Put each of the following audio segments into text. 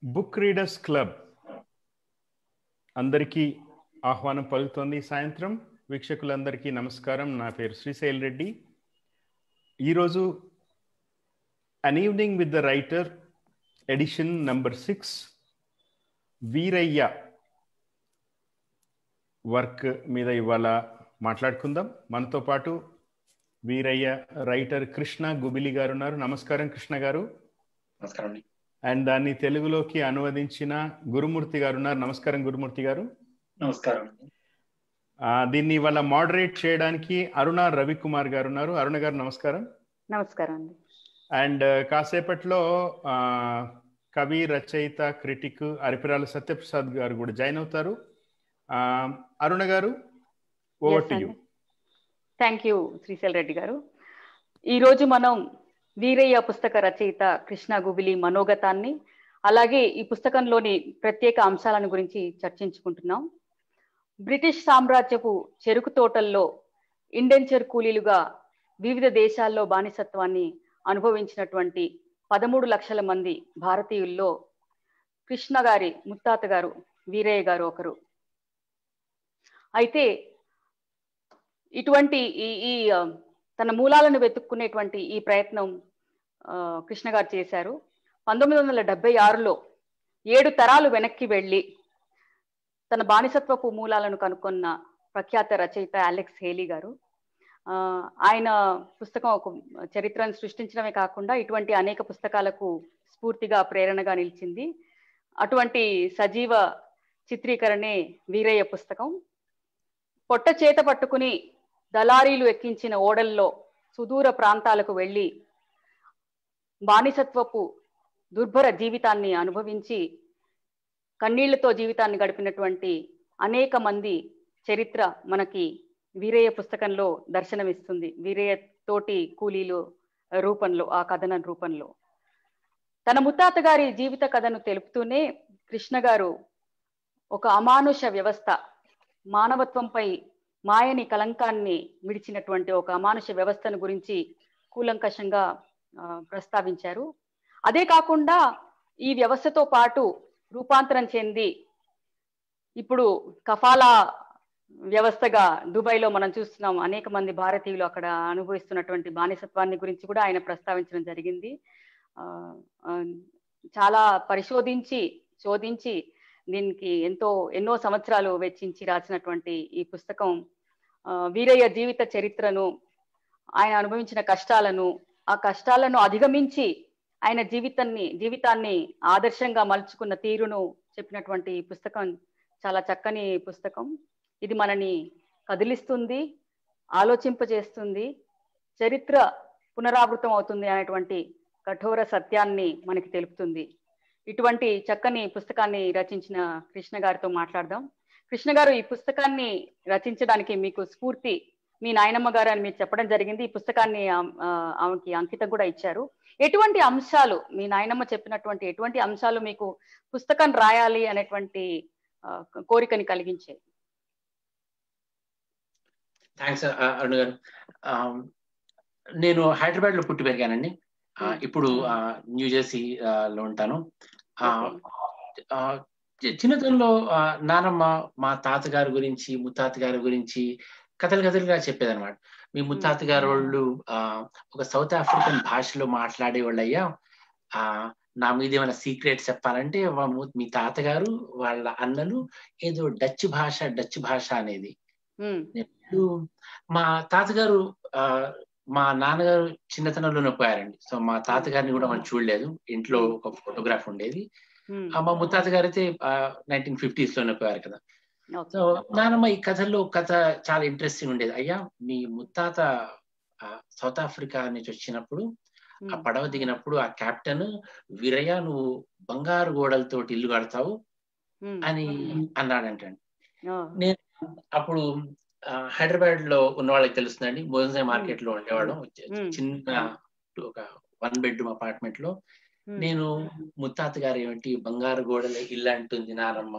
Book readers club అందరికీ ఆహ్వానం పలుకుతోంది ఈ సాయంత్రం వీక్షకులందరికీ నమస్కారం నా పేరు శ్రీశైల్ రెడ్డి ఈరోజు an evening with the writer edition number six Veerayya work మీద ఇవాళ మాట్లాడుకుందాం మనతో పాటు వీరయ్య రైటర్ కృష్ణ గుబిలి గారు ఉన్నారు నమస్కారం కృష్ణ గారు నమస్కారం అండి అండ్ దాన్ని తెలుగులోకి అనువదించిన గురుమూర్తి గారు ఉన్నారు నమస్కారం గురుమూర్తి గారు నమస్కారం అండి ఆ, దీన్ని ఇవాళ మోడరేట్ చేయడానికి అరుణ రవికుమార్ గారు ఉన్నారు అరుణ గారు నమస్కారం నమస్కారం అండి అండ్ కాసేపట్లో ఆ, కవి రచయిత క్రిటిక్ అరిపిరాల సత్యప్రసాద్ గారు కూడా జాయిన్ అవుతారు ఆ, Aruna garu over to you thank you Srishail Reddy garu ఈరోజు మనం వీరయ్య పుస్తక రచయిత కృష్ణ గుబిలి మనోగతాన్ని అలాగే ఈ పుస్తకంలోని ప్రత్యేక అంశాలను గురించి చర్చించుకుంటున్నాం బ్రిటిష్ సామ్రాజ్యపు చెరుకు తోటల్లో ఇండెంచర్ కూలీలుగా వివిధ దేశాల్లో బానిసత్వాన్ని అనుభవించినటువంటి పదమూడు లక్షల మంది భారతీయుల్లో కృష్ణ గారి ముత్తాత గారు వీరయ్య గారు ఒకరు అయితే ఇటువంటి ఈ ఈ ఆ, తన మూలాలను వెతుక్కునేటువంటి ఈ ప్రయత్నం ఆ, కృష్ణ గారు చేశారు పంతొమ్మిది వందల డెబ్బై ఆరులో ఏడు తరాలు వెనక్కి వెళ్ళి తన బానిసత్వపు మూలాలను కనుక్కున్న ప్రఖ్యాత రచయిత అలెక్స్ హేలీ గారు ఆ, ఆయన పుస్తకం ఒక చరిత్రను సృష్టించడమే కాకుండా ఇటువంటి అనేక పుస్తకాలకు స్ఫూర్తిగా ప్రేరణగా నిలిచింది అటువంటి సజీవ చిత్రీకరణే వీరయ్య పుస్తకం పొట్ట చేత పట్టుకుని దళారీలు ఎక్కించిన ఓడల్లో సుదూర ప్రాంతాలకు వెళ్ళి బానిసత్వపు దుర్భర జీవితాన్ని అనుభవించి కన్నీళ్లతో జీవితాన్ని గడిపినటువంటి అనేక మంది చరిత్ర మనకి వీరయ్య పుస్తకంలో దర్శనమిస్తుంది వీరయ్య తోటి కూలీలు రూపంలో ఆ కథన రూపంలో తన ముత్తాత గారి జీవిత కథను తెలుపుతూనే కృష్ణ గారు ఒక అమానుష వ్యవస్థ మానవత్వంపై మాయని కలంకాన్ని విడిచినటువంటి ఒక అమానుష వ్యవస్థను గురించి కూలంకషంగా ఆ, ప్రస్తావించారు అదే కాకుండా ఈ వ్యవస్థతో పాటు రూపాంతరం చెంది ఇప్పుడు కఫాలా వ్యవస్థగా దుబాయ్లో మనం చూస్తున్నాం అనేక మంది భారతీయులు అక్కడ అనుభవిస్తున్నటువంటి బానిసత్వాన్ని గురించి కూడా ఆయన ప్రస్తావించడం జరిగింది ఆ, ఆ, చాలా పరిశోధించి శోధించి దీనికి ఎంతో ఎన్నో సంవత్సరాలు వెచ్చించి రాసినటువంటి ఈ పుస్తకం ఆ, వీరయ్య జీవిత చరిత్రను ఆయన అనుభవించిన కష్టాలను ఆ కష్టాలను అధిగమించి ఆయన జీవితాన్ని జీవితాన్ని ఆదర్శంగా మలుచుకున్న తీరును చెప్పినటువంటి ఈ పుస్తకం చాలా చక్కని పుస్తకం ఇది మనని కదిలిస్తుంది ఆలోచింపజేస్తుంది చరిత్ర పునరావృతం అవుతుంది అనేటువంటి కఠోర సత్యాన్ని మనకి తెలుపుతుంది ఇటువంటి చక్కని పుస్తకాన్ని రచించిన కృష్ణ గారితో మాట్లాడదాం కృష్ణ గారు ఈ పుస్తకాన్ని రచించడానికి మీకు స్ఫూర్తి మీ నాయనమ్మ గారు అని మీరు చెప్పడం జరిగింది ఈ పుస్తకాన్ని ఆ- ఆ, ఆమెకి అంకితం కూడా ఇచ్చారు ఎటువంటి అంశాలు మీ నాయనమ్మ చెప్పినటువంటి ఎటువంటి అంశాలు మీకు పుస్తకం రాయాలి అనేటువంటి ఆ, కోరికని కలిగించాయి థ్యాంక్స్ అరుణ్ గారు ఆ, నేను హైదరాబాద్ లో పుట్టి పెరిగానండి ఆ, ఇప్పుడు ఆ, న్యూ జెర్సీ ఆ, లో ఉంటాను ఆ, ఆ, చి- చిన్నతనంలో ఆ, నానమ్మ మా తాతగారి గురించి ముత్తాత గారి గురించి కథలు కథలుగా చెప్పేదన్నమాట మీ ముత్తాత గారు వాళ్ళు ఆ, ఒక సౌత్ ఆఫ్రికన్ భాషలో మాట్లాడేవాళ్ళు అయ్యా ఆ నా మీద ఏమైనా సీక్రెట్ చెప్పాలంటే వా- ము- మీ తాతగారు వాళ్ళ అన్నలు ఏదో డచ్ భాష డచ్ భాష అనేది ఉమ్, ఇప్పుడు మా తాతగారు ఆ మా నాన్నగారు చిన్నతనంలోనే పోయారండి సో మా తాతగారిని కూడా మనం చూడలేదు ఇంట్లో ఒక ఫోటోగ్రాఫ్ ఉండేది ఉమ్, ఆ మా ముత్తాత గారు అయితే నైన్టీన్ ఫిఫ్టీస్ లోనే పోయారు కదా ఓకే. సో నానమ్మ ఈ కథల్లో ఒక కథ చాలా ఇంట్రెస్టింగ్ ఉండేది అయ్యా మీ ముత్తాత ఆ, సౌత్ ఆఫ్రికా నుంచి వచ్చినప్పుడు ఆ ఉమ్, పడవ దిగినప్పుడు ఆ కెప్టెన్ వీరయ్య నువ్వు బంగారు గోడలతో ఇల్లు కడతావు ఉమ్, అని అన్నాడంటండి ఆ, నేను అప్పుడు ఆ, హైదరాబాద్ లో ఉన్న వాళ్ళకి తెలుస్తుందండి మోజే మార్కెట్ లో ఉండేవాడు మ్మ్. చిన్న ఒక వన్ బెడ్రూమ్ అపార్ట్మెంట్ లో ఉమ్. నేను ముత్తాత గారు ఏమిటి బంగారు గోడల ఇల్లు అంటుంది నానమ్మ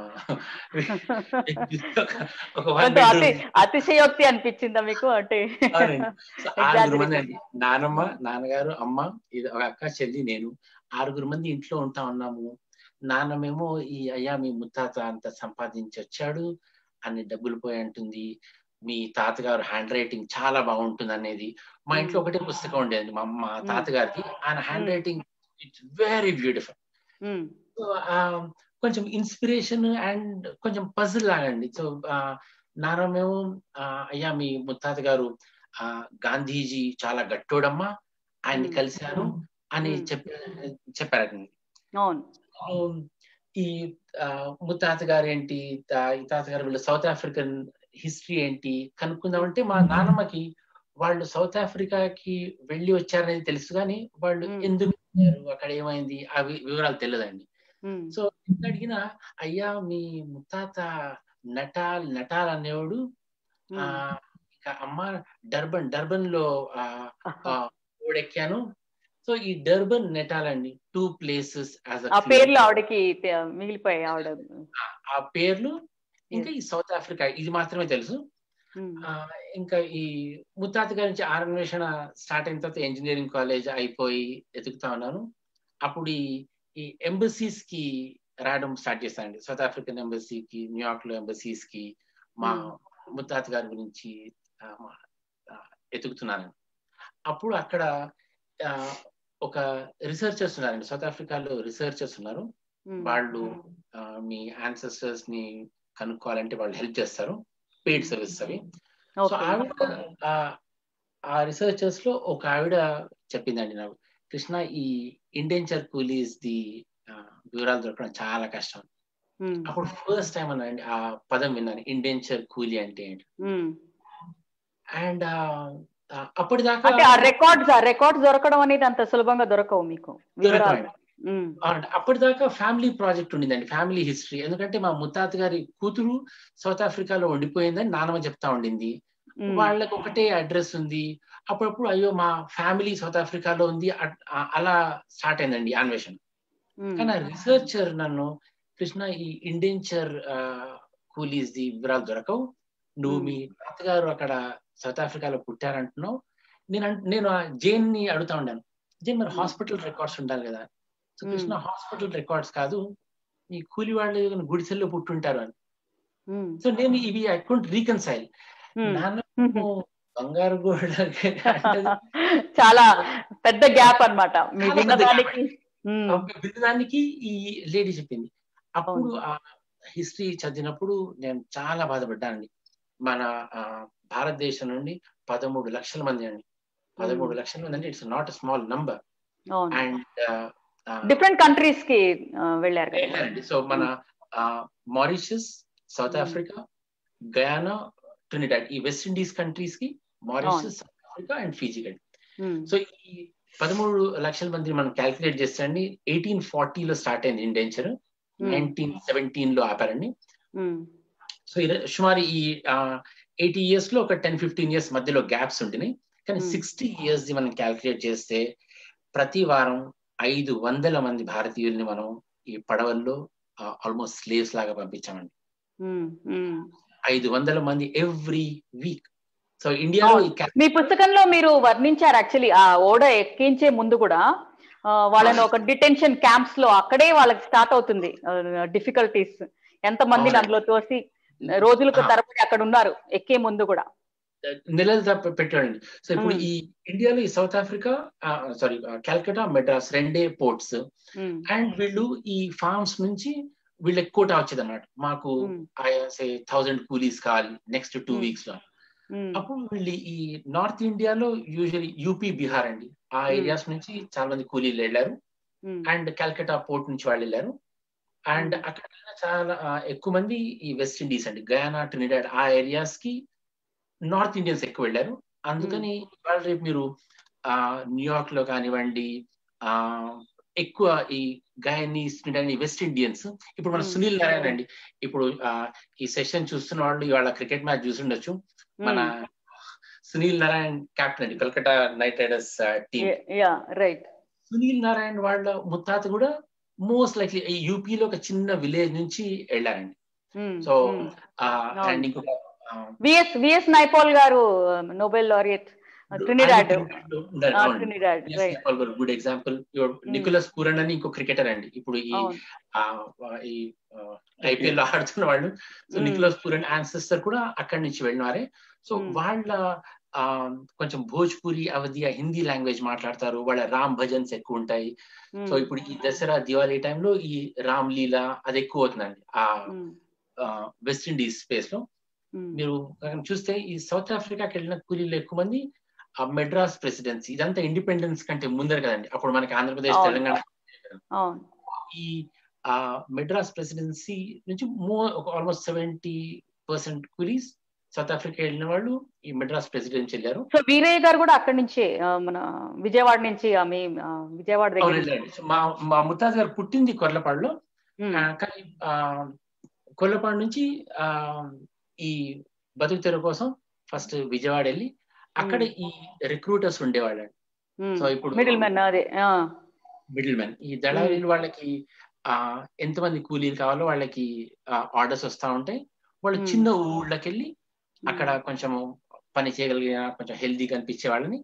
ఒక- ఒక వన్ కొంచెం అతి బెడ్రూమ్ అతిశయోక్తి అనిపించిందా మీకు అంటే అవునండి. సో ఆరుగురు Exaggeration. మంది అండి నానమ్మ నాన్నగారు అమ్మ ఇది ఒక అక్క చెల్లి నేను ఆరుగురు మంది ఇంట్లో ఉంటా ఉన్నాము నాన్నమేమో ఈ అయ్యా మీ ముత్తాత అంత సంపాదించి వచ్చాడు అన్ని డబ్బులు పోయి అంటుంది మీ తాతగారు హ్యాండ్ రైటింగ్ చాలా బాగుంటుంది అనేది మా ఇంట్లో ఒకటే పుస్తకం ఉండేది మా మా తాతగారికి ఆయన hand writing it's very beautiful కొంచెం ఇన్స్పిరేషన్ అండ్ కొంచెం పజిల్ లాగండి సో నాన్నమేమో అయ్యా మీ ముత్తాత గారు ఆ గాంధీజీ చాలా గట్టోడమ్మా ఆయన్ని కలిశాను అని చెప్పి చెప్పారండి ఈ ముత్తాత గారు ఏంటి ఈ తాతగారు వీళ్ళు సౌత్ ఆఫ్రికన్ హిస్టరీ ఏంటి కనుక్కుందామంటే మా నాన్నమ్మకి వాళ్ళు సౌత్ ఆఫ్రికాకి వెళ్ళి వచ్చారనేది తెలుసు కానీ వాళ్ళు ఎందుకు అక్కడ ఏమైంది అవి వివరాలు తెలియదండి సో ఎంత అడిగినా అయ్యా మీ ముత్తాత నటాల్ నటాల్ అనేవాడు ఆ ఇంకా అమ్మ డర్బన్ డర్బన్ లో ఓడెక్కాను సో ఈ డర్బన్ నెటాల్ అండి టూ ప్లేసెస్ ఆ పేర్లు ఆవిడకి మిగిలిపోయాయి ఆవిడ ఆ పేర్లు ఇంకా ఈ సౌత్ ఆఫ్రికా ఇది మాత్రమే తెలుసు ఇంకా ఈ ముత్తాత గారి నుంచి అన్వేషణ స్టార్ట్ అయిన తర్వాత ఇంజనీరింగ్ కాలేజ్ అయిపోయి ఎదుగుతా ఉన్నాను అప్పుడు ఈ ఈ ఎంబసీస్ కి రావడం స్టార్ట్ చేశానండి సౌత్ ఆఫ్రికన్ ఎంబసీకి న్యూయార్క్ లో ఎంబసీస్ కి మా ముత్తాత గారి గురించి ఎతుకుతున్నాను అప్పుడు అక్కడ ఒక రీసెర్చర్స్ ఉన్నారండి సౌత్ ఆఫ్రికాలో రీసెర్చర్స్ ఉన్నారు వాళ్ళు మీ ఆన్సెస్టర్స్ ని కనుక్కోవాలంటే వాళ్ళు హెల్ప్ చేస్తారు పెయిడ్ సర్వీస్ అవి సో ఆవిడ ఆ రీసెర్చర్స్ లో ఒక ఆవిడ చెప్పిందండి నాకు కృష్ణ ఈ ఇండెంచర్ కూలీస్ ది వివరాలు దొరకడం చాలా కష్టం అప్పుడు ఫస్ట్ టైం అన్నాండి ఆ పదం విన్నాను ఇండెంచర్ కూలీ అంటే ఏంటి అండ్ అప్పటిదాకా అంటే ఆ రికార్డ్స్ ఆ రికార్డ్స్ దొరకడం అనేది అంత సులభంగా దొరకవు మీకు అప్పటిదాకా ఫ్యామిలీ ప్రాజెక్ట్ ఉండిందండి ఫ్యామిలీ హిస్టరీ ఎందుకంటే మా ముత్తాత గారి కూతురు సౌత్ ఆఫ్రికాలో ఉండిపోయిందని నానమ్మ చెప్తా ఉండింది వాళ్ళకి ఒకటే అడ్రస్ ఉంది అప్పుడప్పుడు అయ్యో మా ఫ్యామిలీ సౌత్ ఆఫ్రికాలో ఉంది అలా స్టార్ట్ అయిందండి అన్వేషణ కానీ రీసెర్చర్ నన్ను కృష్ణ ఈ ఇండెంచర్ కూలీస్ ది వివరాలు దొరకవు నువ్వు మీ తాతగారు అక్కడ సౌత్ ఆఫ్రికాలో పుట్టారంటున్నావు నేను నేను జైన్ ని అడుగుతా ఉన్నాను జైన్ మరి హాస్పిటల్ రికార్డ్స్ ఉండాలి కదా సో కృష్ణ హాస్పిటల్ రికార్డ్స్ కాదు ఈ కూలి వాళ్ళు గుడిసెల్లో పుట్టుంటారు అని సో నేను ఇవి ఐ కొంట్ రీకన్సైల్ నాన్న బంగారు గోడ చాలా పెద్ద గ్యాప్ అనమాట మీ విన్నదానికి విన్నదానికి ఈ లేడీ చెప్పింది అప్పుడు ఆ హిస్టరీ చదివినప్పుడు నేను చాలా బాధపడ్డానండి మన భారతదేశం నుండి పదమూడు లక్షల మంది అండి పదమూడు లక్షల మంది అంటే it's not small number and different countries కి వెళ్ళారు వెళ్ళారండి సో మన Mauritius South Africa Guyana Trinidad ఈ వెస్ట్ ఇండీస్ కంట్రీస్ కి Mauritius South Africa and Fiji కండి సో ఈ పదమూడు లక్షల మంది మనం క్యాల్కులేట్ చేస్తే అండి ఎయిటీన్ ఫార్టీలో స్టార్ట్ అయింది ఇండెంచర్ నైన్టీన్ సెవెంటీన్ లో ఆపారండి సో సుమారు ఈ ఎయిటీ ఇయర్స్ లో ఒక టెన్ ఫిఫ్టీన్ ఇయర్స్ మధ్యలో గ్యాప్స్ ఉంటున్నాయి కానీ సిక్స్టీ ఇయర్స్ ది మనం క్యాల్కులేట్ చేస్తే ప్రతి వారం ఐదు వందల మంది భారతీయుల్ని మనం ఈ పడవల్లో ఆల్మోస్ట్ స్లేవ్స్ లాగా పంపించామండి ఐదు వందల మంది ఎవ్రీ వీక్ సో ఇండియాలో మీ పుస్తకంలో మీరు వర్ణించారు యాక్చువల్లీ ఆ ఓడ ఎక్కించే ముందు కూడా వాళ్ళని ఒక డిటెన్షన్ క్యాంప్స్ లో అక్కడే వాళ్ళకి స్టార్ట్ అవుతుంది డిఫికల్టీస్ ఎంత మందిని అందులో తోసి రోజులకు తరబడి అక్కడ ఉన్నారు ఎక్కే ముందు కూడా నెలలు పెట్టాడండి సో ఇప్పుడు ఈ ఇండియాలో ఈ South Africa sorry Calcutta Madras రెండే పోర్ట్స్ అండ్ వీళ్ళు ఈ ఫార్మ్స్ నుంచి వీళ్ళకి కోటా వచ్చేది అన్నమాట మాకు సే థౌజండ్ కూలీస్ కావాలి నెక్స్ట్ టూ వీక్స్ లో అప్పుడు వీళ్ళు ఈ నార్త్ ఇండియాలో యూజువల్లీ యూపీ బీహార్ అండి ఆ ఏరియాస్ నుంచి చాలా మంది కూలీలు వెళ్ళారు అండ్ కల్కటా పోర్ట్ నుంచి వాళ్ళు వెళ్ళారు అండ్ అక్కడ చాలా ఎక్కువ మంది ఈ వెస్ట్ ఇండీస్ అండి గయానా ట్రినిడాడ్ ఆ ఏరియాస్ కి నార్త్ ఇండియన్స్ ఎక్కువ వెళ్ళారు అందుకని ఇవాళ రేపు మీరు ఆ న్యూయార్క్ లో కానివ్వండి ఆ ఎక్కువ ఈ గయనీస్ వెస్ట్ ఇండియన్స్ ఇప్పుడు మన సునీల్ నారాయణ అండి ఇప్పుడు ఈ సెషన్ చూస్తున్న వాళ్ళు ఇవాళ క్రికెట్ మ్యాచ్ చూసుండొచ్చు మన సునీల్ నారాయణ్ కెప్టెన్ అండి Kolkata Knight Riders team right Sunil Narine వాళ్ళ ముత్తాత కూడా మోస్ట్ లైక్లీ ఈ యూపీలో ఒక చిన్న విలేజ్ నుంచి వెళ్ళారండి సో అండ్ ఇంకొక V S V S Naipaul garu Nobel laureate Trinidad Trinidad Trinidad good example Nicholas Pooran అని ఇంకో క్రికెటర్ అండి ఇప్పుడు ఈ ఈ ఐపీఎల్ లో ఆడుతున్న వాళ్ళు సో నికోలస్ పూరన్ ఆన్సెస్టర్ కూడా అక్కడి నుంచి వెళ్ళినారే సో వాళ్ళ కొంచెం భోజ్పురి అవధి హిందీ లాంగ్వేజ్ మాట్లాడతారు వాళ్ళ రామ్ భజన్స్ ఎక్కువ ఉంటాయి సో ఇప్పుడు ఈ దసరా దివాళీ టైంలో ఈ రామ్ లీలా అది ఎక్కువ అవుతుందండి ఆ వెస్ట్ ఇండీస్ స్పేస్ లో మీరు చూస్తే ఈ సౌత్ ఆఫ్రికాకి వెళ్ళిన కూలీలు ఎక్కువ మంది ఆ మెడ్రాస్ ప్రెసిడెన్సీ ఇదంతా ఇండిపెండెన్స్ కంటే ముందర కదండి అప్పుడు మనకి ఆంధ్రప్రదేశ్ తెలంగాణ ఈ ఆ మెడ్రాస్ ప్రెసిడెన్సీ నుంచి మో ఒక almost seventy percent coolies South Africa వెళ్ళిన వాళ్ళు ఈ మెడ్రాస్ ప్రెసిడెన్సీ వెళ్ళారు సో వీరయ్య గారు కూడా అక్కడి నుంచే మన విజయవాడ నుంచి మీ విజయవాడ దగ్గర మా మా ముత్తాజ్ గారు పుట్టింది కొర్లపాడులో కానీ కొర్లపాడు నుంచి ఆ ఈ బతుకు తెరువు కోసం ఫస్ట్ విజయవాడ వెళ్ళి అక్కడ ఈ రిక్రూటర్స్ ఉండేవాళ్ళు సో ఇప్పుడు మిడిల్ మెన్ అదే మిడిల్ మెన్ ఈ దళారీలు వాళ్ళకి ఆ ఎంతమంది కూలీలు కావాలో వాళ్ళకి ఆర్డర్స్ వస్తా ఉంటాయి వాళ్ళు చిన్న ఊళ్ళకి వెళ్ళి అక్కడ కొంచెము పని చేయగలిగిన కొంచెం హెల్దీ కనిపించే వాళ్ళని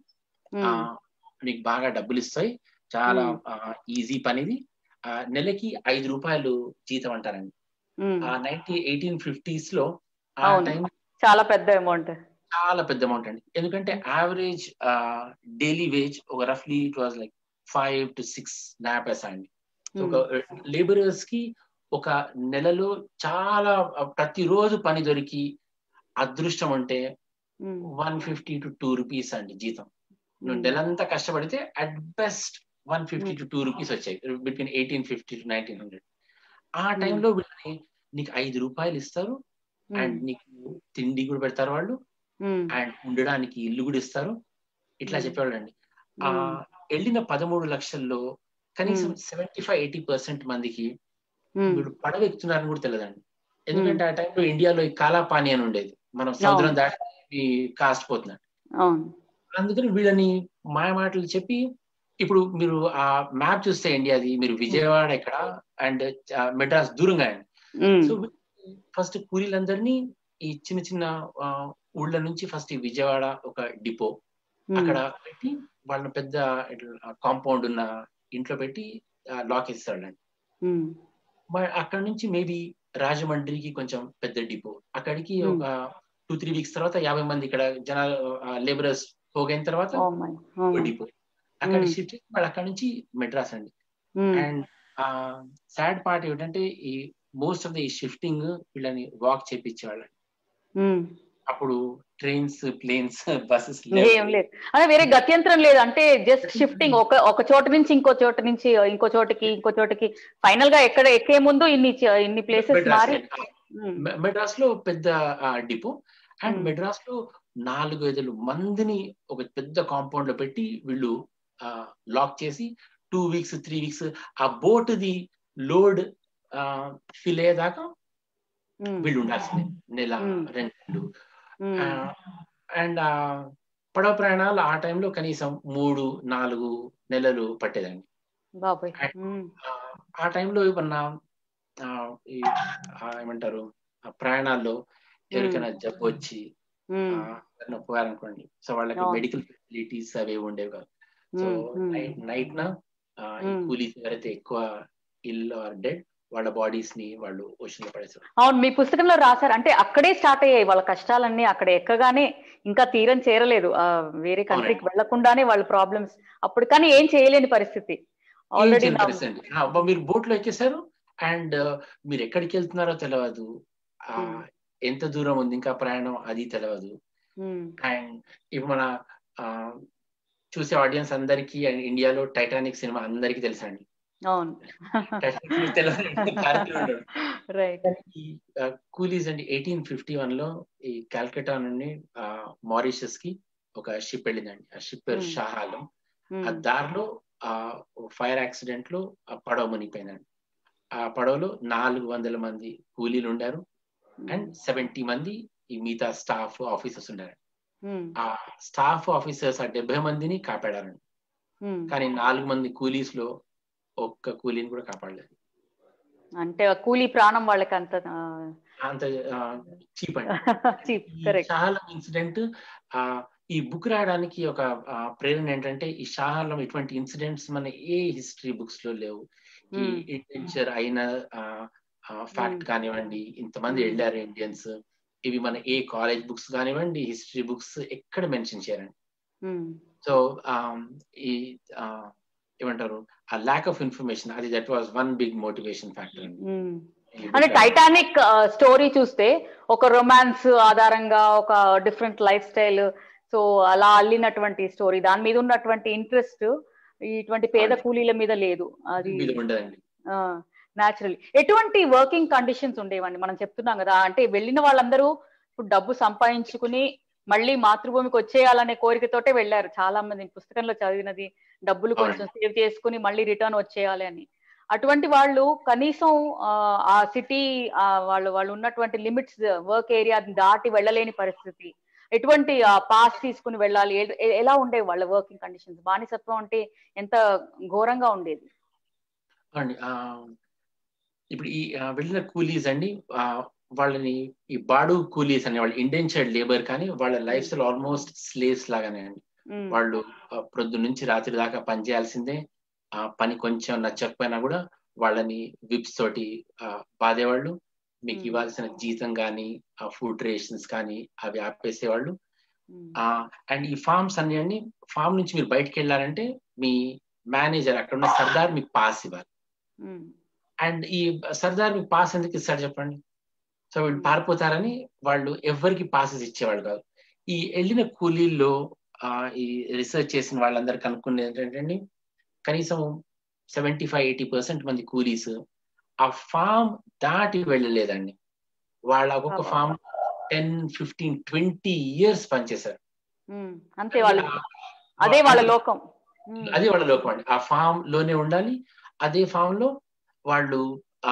నీకు బాగా డబ్బులు ఇస్తాయి చాలా ఈజీ పనిది నెలకి ఐదు రూపాయలు జీతం అంటారండి ఆ నైన్టీన్ ఎయిటీన్ ఫిఫ్టీస్ లో ఆ టైం చాలా పెద్ద అమౌంట్ చాలా పెద్ద అమౌంట్ అండి ఎందుకంటే యావరేజ్ డైలీ వేజ్ ఒక రఫ్లీ it was like five to six నాపెస్ అండి ఒక లేబరర్స్ కి ఒక నెలలో చాలా ప్రతిరోజు పని దొరికి అదృష్టం ఉంటే one fifty to two rupees అండి జీతం నువ్వు నెలంతా కష్టపడితే at best one fifty to two rupees వచ్చాయి between eighteen fifty to nineteen hundred ఆ టైంలో వీళ్ళని నీకు ఐదు రూపాయలు ఇస్తారు అండ్ నీకు తిండి కూడా పెడతారు వాళ్ళు అండ్ ఉండడానికి ఇల్లు కూడా ఇస్తారు ఇట్లా చెప్పేవాళ్ళు అండి ఆ వెళ్ళిన పదమూడు లక్షల్లో కనీసం సెవెంటీ ఫైవ్ ఎయిటీ పర్సెంట్ మందికి వీళ్ళు పడవ ఎక్కుతున్నారని కూడా తెలియదండి ఎందుకంటే ఆ టైంలో ఇండియాలో ఈ కాలాపాని అని ఉండేది మనం సముద్రం దాటి కాస్ట్ పోతున్నాడు అందుకని వీళ్ళని మాయ మాటలు చెప్పి ఇప్పుడు మీరు ఆ మ్యాప్ చూస్తే ఇండియాది మీరు విజయవాడ ఎక్కడ అండ్ మెడ్రాస్ దూరంగా అండి సో ఫస్ట్ కూలీలందరినీ ఈ చిన్న చిన్న ఊళ్ళ నుంచి ఫస్ట్ ఈ విజయవాడ ఒక డిపో అక్కడ పెట్టి వాళ్ళ పెద్ద కాంపౌండ్ ఉన్న ఇంట్లో పెట్టి లాక్ వేస్తాడండి అక్కడ నుంచి మేబీ రాజమండ్రికి కొంచెం పెద్ద డిపో అక్కడికి ఒక టూ త్రీ వీక్స్ తర్వాత యాభై మంది ఇక్కడ జనాలు లేబరర్స్ పోగైన తర్వాత డిపో అక్కడ షిఫ్ట్ చేసి వాళ్ళు అక్కడ నుంచి మెడ్రాస్ అండి అండ్ సాడ్ పార్ట్ ఏమిటంటే ఈ మోస్ట్ ఆఫ్ ద ఈ షిఫ్టింగ్ వీళ్ళని వాక్ చేపించేవాళ్ళండి అప్పుడు ట్రైన్స్ ప్లేన్స్ బస్సెస్ ఏం లేదు అదే వేరే గత్యంతరం లేదు అంటే జస్ట్ షిఫ్టింగ్ ఒక ఒక చోట నుంచి ఇంకో చోట నుంచి ఇంకో చోటకి ఇంకో చోటకి ఫైనల్ గా ఎక్కడ ఎక్కే ముందు ఇన్ని ఇన్ని ప్లేసెస్ మారి మెడ్రాస్ లో పెద్ద డిపో అండ్ మెడ్రాస్ లో నాలుగు ఐదు మందిని ఒక పెద్ద కాంపౌండ్ లో పెట్టి వీళ్ళు లాక్ చేసి టూ వీక్స్ త్రీ వీక్స్ ఆ బోట్ ది లోడ్ ఫిల్ అయ్యేదాకా వీళ్ళు ఉండాల్సిందే నెల రెండు అండ్ పడవ ప్రయాణాలు ఆ టైంలో కనీసం మూడు నాలుగు నెలలు పట్టేదండి ఆ టైంలో ఏమన్నా ఏమంటారు ప్రయాణాల్లో ఎవరికైనా జబ్బు వచ్చి పోయారనుకోండి సో వాళ్ళకి మెడికల్ ఫెసిలిటీస్ అవి ఉండేవి కాదు సో నైట్ నైట్ నా కూలీస్ ఎవరైతే ఎక్కువ ఇల్ ఆర్ డెడ్ వాళ్ళ బాడీస్ ని వాళ్ళు ఓషన్ లో పడేసారు అవును మీ పుస్తకంలో రాశారు అంటే అక్కడే స్టార్ట్ అయ్యాయి వాళ్ళ కష్టాలన్నీ అక్కడ ఎక్కగానే ఇంకా తీరం చేరలేదు వేరే కంట్రీకి వెళ్లకుండానే వాళ్ళ ప్రాబ్లమ్స్ అప్పుడు కానీ ఏం చేయలేని పరిస్థితి ఆల్రెడీ మీరు బోట్ లో ఎక్కేశారు అండ్ మీరు ఎక్కడికి వెళ్తున్నారో తెలియదు ఎంత దూరం ఉంది ఇంకా ప్రయాణం అది తెలియదు అండ్ ఇప్పుడు మన చూసే ఆడియన్స్ అందరికి ఇండియాలో టైటానిక్ సినిమా అందరికి తెలుసండి అవును కూలీస్ అండి ఎయిటీన్ ఫిఫ్టీ వన్ లో ఈ కాల్కటా నుండి మారిషస్ కి ఒక షిప్ వెళ్ళిందండి ఆ షిప్ పేరు షాహాలం ఆ దారిలో ఆ ఫైర్ యాక్సిడెంట్ లో ఆ పడవ మునిగిపోయిందండి ఆ పడవలో నాలుగు వందల మంది కూలీలు ఉండారు అండ్ సెవెంటీ మంది ఈ మిగతా స్టాఫ్ ఆఫీసర్స్ ఉండారు ఆ స్టాఫ్ ఆఫీసర్స్ ఆ డెబ్బై మందిని కాపాడారండి కానీ నాలుగు మంది కూలీస్ లో ఒక్క కూలీని కూడా కాపాడలేదు అంటే కూలీ ప్రాణం వాళ్ళకి అంత అంత చీప్ అండి చాలా ఇన్సిడెంట్ ఆ ఈ బుక్ రాయడానికి ఒక ప్రేరణ ఏంటంటే ఈ షాహాలం ఇటువంటి ఇన్సిడెంట్స్ మన ఏ హిస్టరీ బుక్స్ లో లేవు ఈ ఇంటెన్చర్ అయిన ఫ్యాక్ట్ కానివ్వండి ఇంతమంది వెళ్ళారు ఇండియన్స్ ఇవి మన ఏ కాలేజ్ బుక్స్ కానివ్వండి హిస్టరీ బుక్స్ ఎక్కడ మెన్షన్ చేయరండి సో ఈ ఏమంటారు ఆ ల్యాక్ ఆఫ్ ఇన్ఫర్మేషన్ అది that was one big motivation factor అంటే టైటానిక్ స్టోరీ చూస్తే ఒక రొమాన్స్ ఆధారంగా ఒక డిఫరెంట్ లైఫ్ స్టైల్ సో అలా అల్లినటువంటి స్టోరీ దాని మీద ఉన్నటువంటి ఇంట్రెస్ట్ ఇటువంటి పేద కూలీల మీద లేదు అది న్యాచురల్ ఎటువంటి వర్కింగ్ కండిషన్స్ ఉండేవండి మనం చెప్తున్నాం కదా అంటే వెళ్ళిన వాళ్ళందరూ ఇప్పుడు డబ్బు సంపాదించుకుని మళ్ళీ మాతృభూమికి వచ్చేయాలనే కోరికతోటే వెళ్ళారు చాలా మంది పుస్తకంలో చదివినది డబ్బులు కొంచెం సేవ్ చేసుకుని మళ్ళీ రిటర్న్ వచ్చేయాలి అని అటువంటి వాళ్ళు కనీసం ఆ సిటీ వాళ్ళు వాళ్ళు ఉన్నటువంటి లిమిట్స్ వర్క్ ఏరియా దాటి వెళ్ళలేని పరిస్థితి ఎటువంటి పాస్ తీసుకుని వెళ్ళాలి ఎలా ఉండేవి వాళ్ళ వర్కింగ్ కండిషన్స్ బానిసత్వం అంటే ఎంత ఘోరంగా ఉండేది అండి ఇప్పుడు ఈ వెళ్ళిన కూలీస్ అండి వాళ్ళని ఈ బాడు కూలీస్ అనే వాళ్ళు ఇండెన్షర్డ్ లేబర్ కానీ వాళ్ళ లైఫ్ స్టైల్ ఆల్మోస్ట్ స్లేవ్స్ లాగానే అండి వాళ్ళు ప్రొద్దు నుంచి రాత్రి దాకా పని చేయాల్సిందే ఆ పని కొంచెం నచ్చకపోయినా కూడా వాళ్ళని విప్స్ తోటి బాధేవాళ్ళు మీకు ఇవ్వాల్సిన జీతం కానీ ఆ ఫుడ్ రేషన్స్ కానీ అవి ఆపేసేవాళ్ళు అండ్ ఈ ఫార్మ్స్ అన్ని అండి ఫామ్ నుంచి మీరు బయటకు వెళ్ళారంటే మీ మేనేజర్ అక్కడ ఉన్న సర్దార్ మీకు పాస్ ఇవ్వాలి అండ్ ఈ సర్దార్ మీకు పాస్ ఎందుకు ఇస్తాడు చెప్పండి సో వీళ్ళు పారిపోతారని వాళ్ళు ఎవరికి పాసెస్ ఇచ్చేవాళ్ళు కాదు ఈ వెళ్ళిన కూలీల్లో ఈ రీసెర్చ్ చేసిన వాళ్ళందరూ కనుక్కునేది ఏంటంటే కనీసం సెవెంటీ ఫైవ్ ఎయిటీ పర్సెంట్ మంది కూలీస్ ఆ ఫామ్ దాటి వెళ్ళలేదండి వాళ్ళ ఒక్కొక్క farm ten fifteen twenty years పనిచేశారు అంతే వాళ్ళ అదే వాళ్ళ లోకం అదే వాళ్ళ లోకం అండి ఆ ఫామ్ లోనే ఉండాలి అదే ఫామ్ లో వాళ్ళు ఆ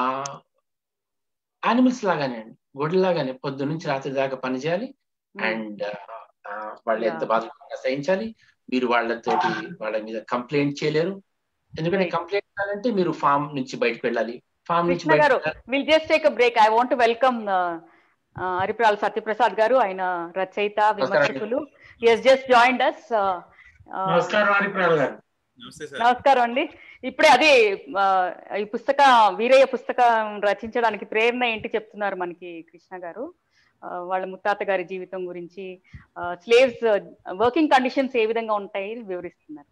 యానిమల్స్ లాగానే అండి గొడ్లలాగానే పొద్దు నుంచి రాత్రి దాకా పని చేయాలి అండ్ వాళ్ళు ఎంత బాధ సహించాలి మీరు వాళ్ళతోటి వాళ్ళ మీద కంప్లైంట్ చేయలేరు ఎందుకంటే కంప్లైంట్ చేయాలంటే మీరు ఫామ్ నుంచి బయటకు వెళ్ళాలి ఫామ్ నుంచి garu will just take break I want welcome Haripral Satyaprasad garu ఆయన రచయిత విమర్శకులు ఎస్ జస్ట్ జాయిన్ అస్ నమస్కారం హరిప్రాల్ గారు నమస్కారం అండి ఇప్పుడే అదే ఈ పుస్తక వీరయ్య పుస్తకం రచించడానికి ప్రేరణ ఏంటి చెప్తున్నారు మనకి కృష్ణ గారు వాళ్ళ ముత్తాత గారి జీవితం గురించి స్లేవ్స్ వర్కింగ్ కండిషన్స్ ఏ విధంగా ఉంటాయి వివరిస్తున్నారు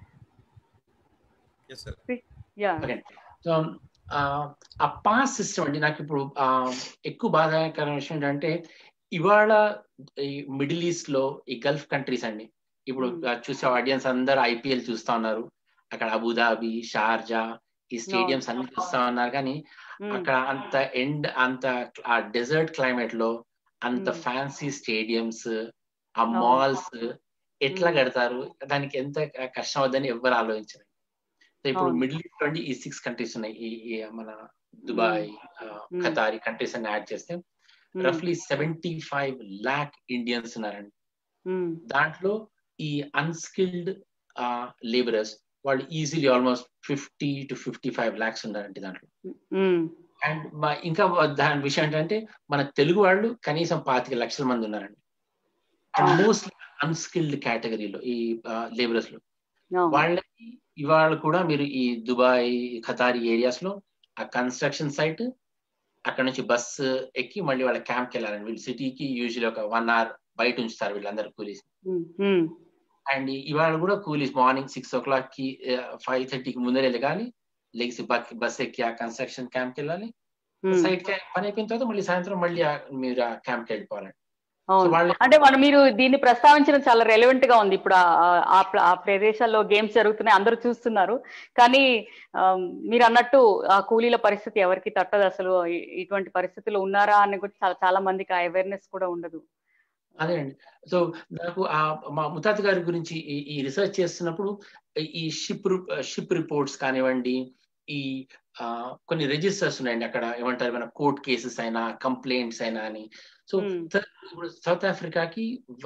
ఆ పాస్ సిస్టమ్ అండి నాకు ఇప్పుడు ఎక్కువ బాధాకరమైన విషయం ఏంటంటే ఇవాళ ఈ మిడిల్ ఈస్ట్ లో ఈ గల్ఫ్ కంట్రీస్ అండి ఇప్పుడు చూసే ఆడియన్స్ అందరు ఐపీఎల్ చూస్తా ఉన్నారు అక్కడ అబుదాబి షార్జా ఈ స్టేడియంస్ అన్ని చూస్తా ఉన్నారు కానీ అక్కడ అంత ఎండ్ అంత ఆ డెజర్ట్ క్లైమేట్ లో అంత ఫ్యాన్సీ స్టేడియంస్ ఆ మాల్స్ ఎట్లా కడతారు దానికి ఎంత కష్టం అవుతుందని ఎవరు ఆలోచించరు ఇప్పుడు మిడిల్ ఈస్ట్ నుండి ఈ సిక్స్ కంట్రీస్ ఉన్నాయి ఈ మన దుబాయ్ ఖతార్ కంట్రీస్ అన్ని యాడ్ చేస్తే రఫ్లీ సెవెంటీ ఫైవ్ లాక్ ఇండియన్స్ ఉన్నారండి దాంట్లో ఈ అన్స్కిల్డ్ లేబరర్స్ వాళ్ళు easily almost fifty to fifty five lakhs ఉన్నారండి దాంట్లో అండ్ ఇంకా దాని విషయం ఏంటంటే మన తెలుగు వాళ్ళు కనీసం పాతిక లక్షల మంది ఉన్నారండి అండ్ మోస్ట్లీ అన్స్కిల్డ్ కేటగిరీలో ఈ లేబరర్స్ లో వాళ్ళకి ఇవాళ కూడా మీరు ఈ దుబాయ్ ఖతార్ ఏరియాస్ లో ఆ కన్స్ట్రక్షన్ సైట్ అక్కడ నుంచి బస్సు ఎక్కి మళ్ళీ వాళ్ళ క్యాంప్కి వెళ్ళాలండి వీళ్ళు సిటీకి యూజువల్ ఒక వన్ అవర్ బయట ఉంచుతారు వీళ్ళందరూ కూలీస్ అండ్ ఇవాళ కూడా coolies morning six o'clock కి ఫైవ్ థర్టీకి ముందరే వెళ్ళగాలి లెగిసి బస్ ఎక్కి ఆ కన్స్ట్రక్షన్ క్యాంప్కి వెళ్ళాలి సైట్ పని అయిపోయిన తర్వాత మళ్ళీ సాయంత్రం మళ్ళీ మీరు ఆ క్యాంప్కి వెళ్ళిపోవాలండి అంటే మనం మీరు దీన్ని ప్రస్తావించడం చాలా రెలవెంట్ గా ఉంది ఇప్పుడు ఆ ప్రదేశాల్లో గేమ్స్ జరుగుతున్నాయి అందరూ చూస్తున్నారు కానీ మీరు అన్నట్టు ఆ కూలీల పరిస్థితి ఎవరికి తట్టదు అసలు ఇటువంటి పరిస్థితులు ఉన్నారా అని కూడా చాలా చాలా మందికి ఆ అవేర్నెస్ కూడా ఉండదు అదే అండి సో నాకు ఆ మా ముతాత గారి గురించి ఈ రీసెర్చ్ చేస్తున్నప్పుడు ఈ షిప్ షిప్ రిపోర్ట్స్ కానివ్వండి ఈ కొన్ని రిజిస్టర్స్ ఉన్నాయండి అక్కడ ఏమంటారు మన కోర్ట్ కేసెస్ అయినా కంప్లైంట్స్ అయినా అని సో ఇప్పుడు సౌత్ ఆఫ్రికాకి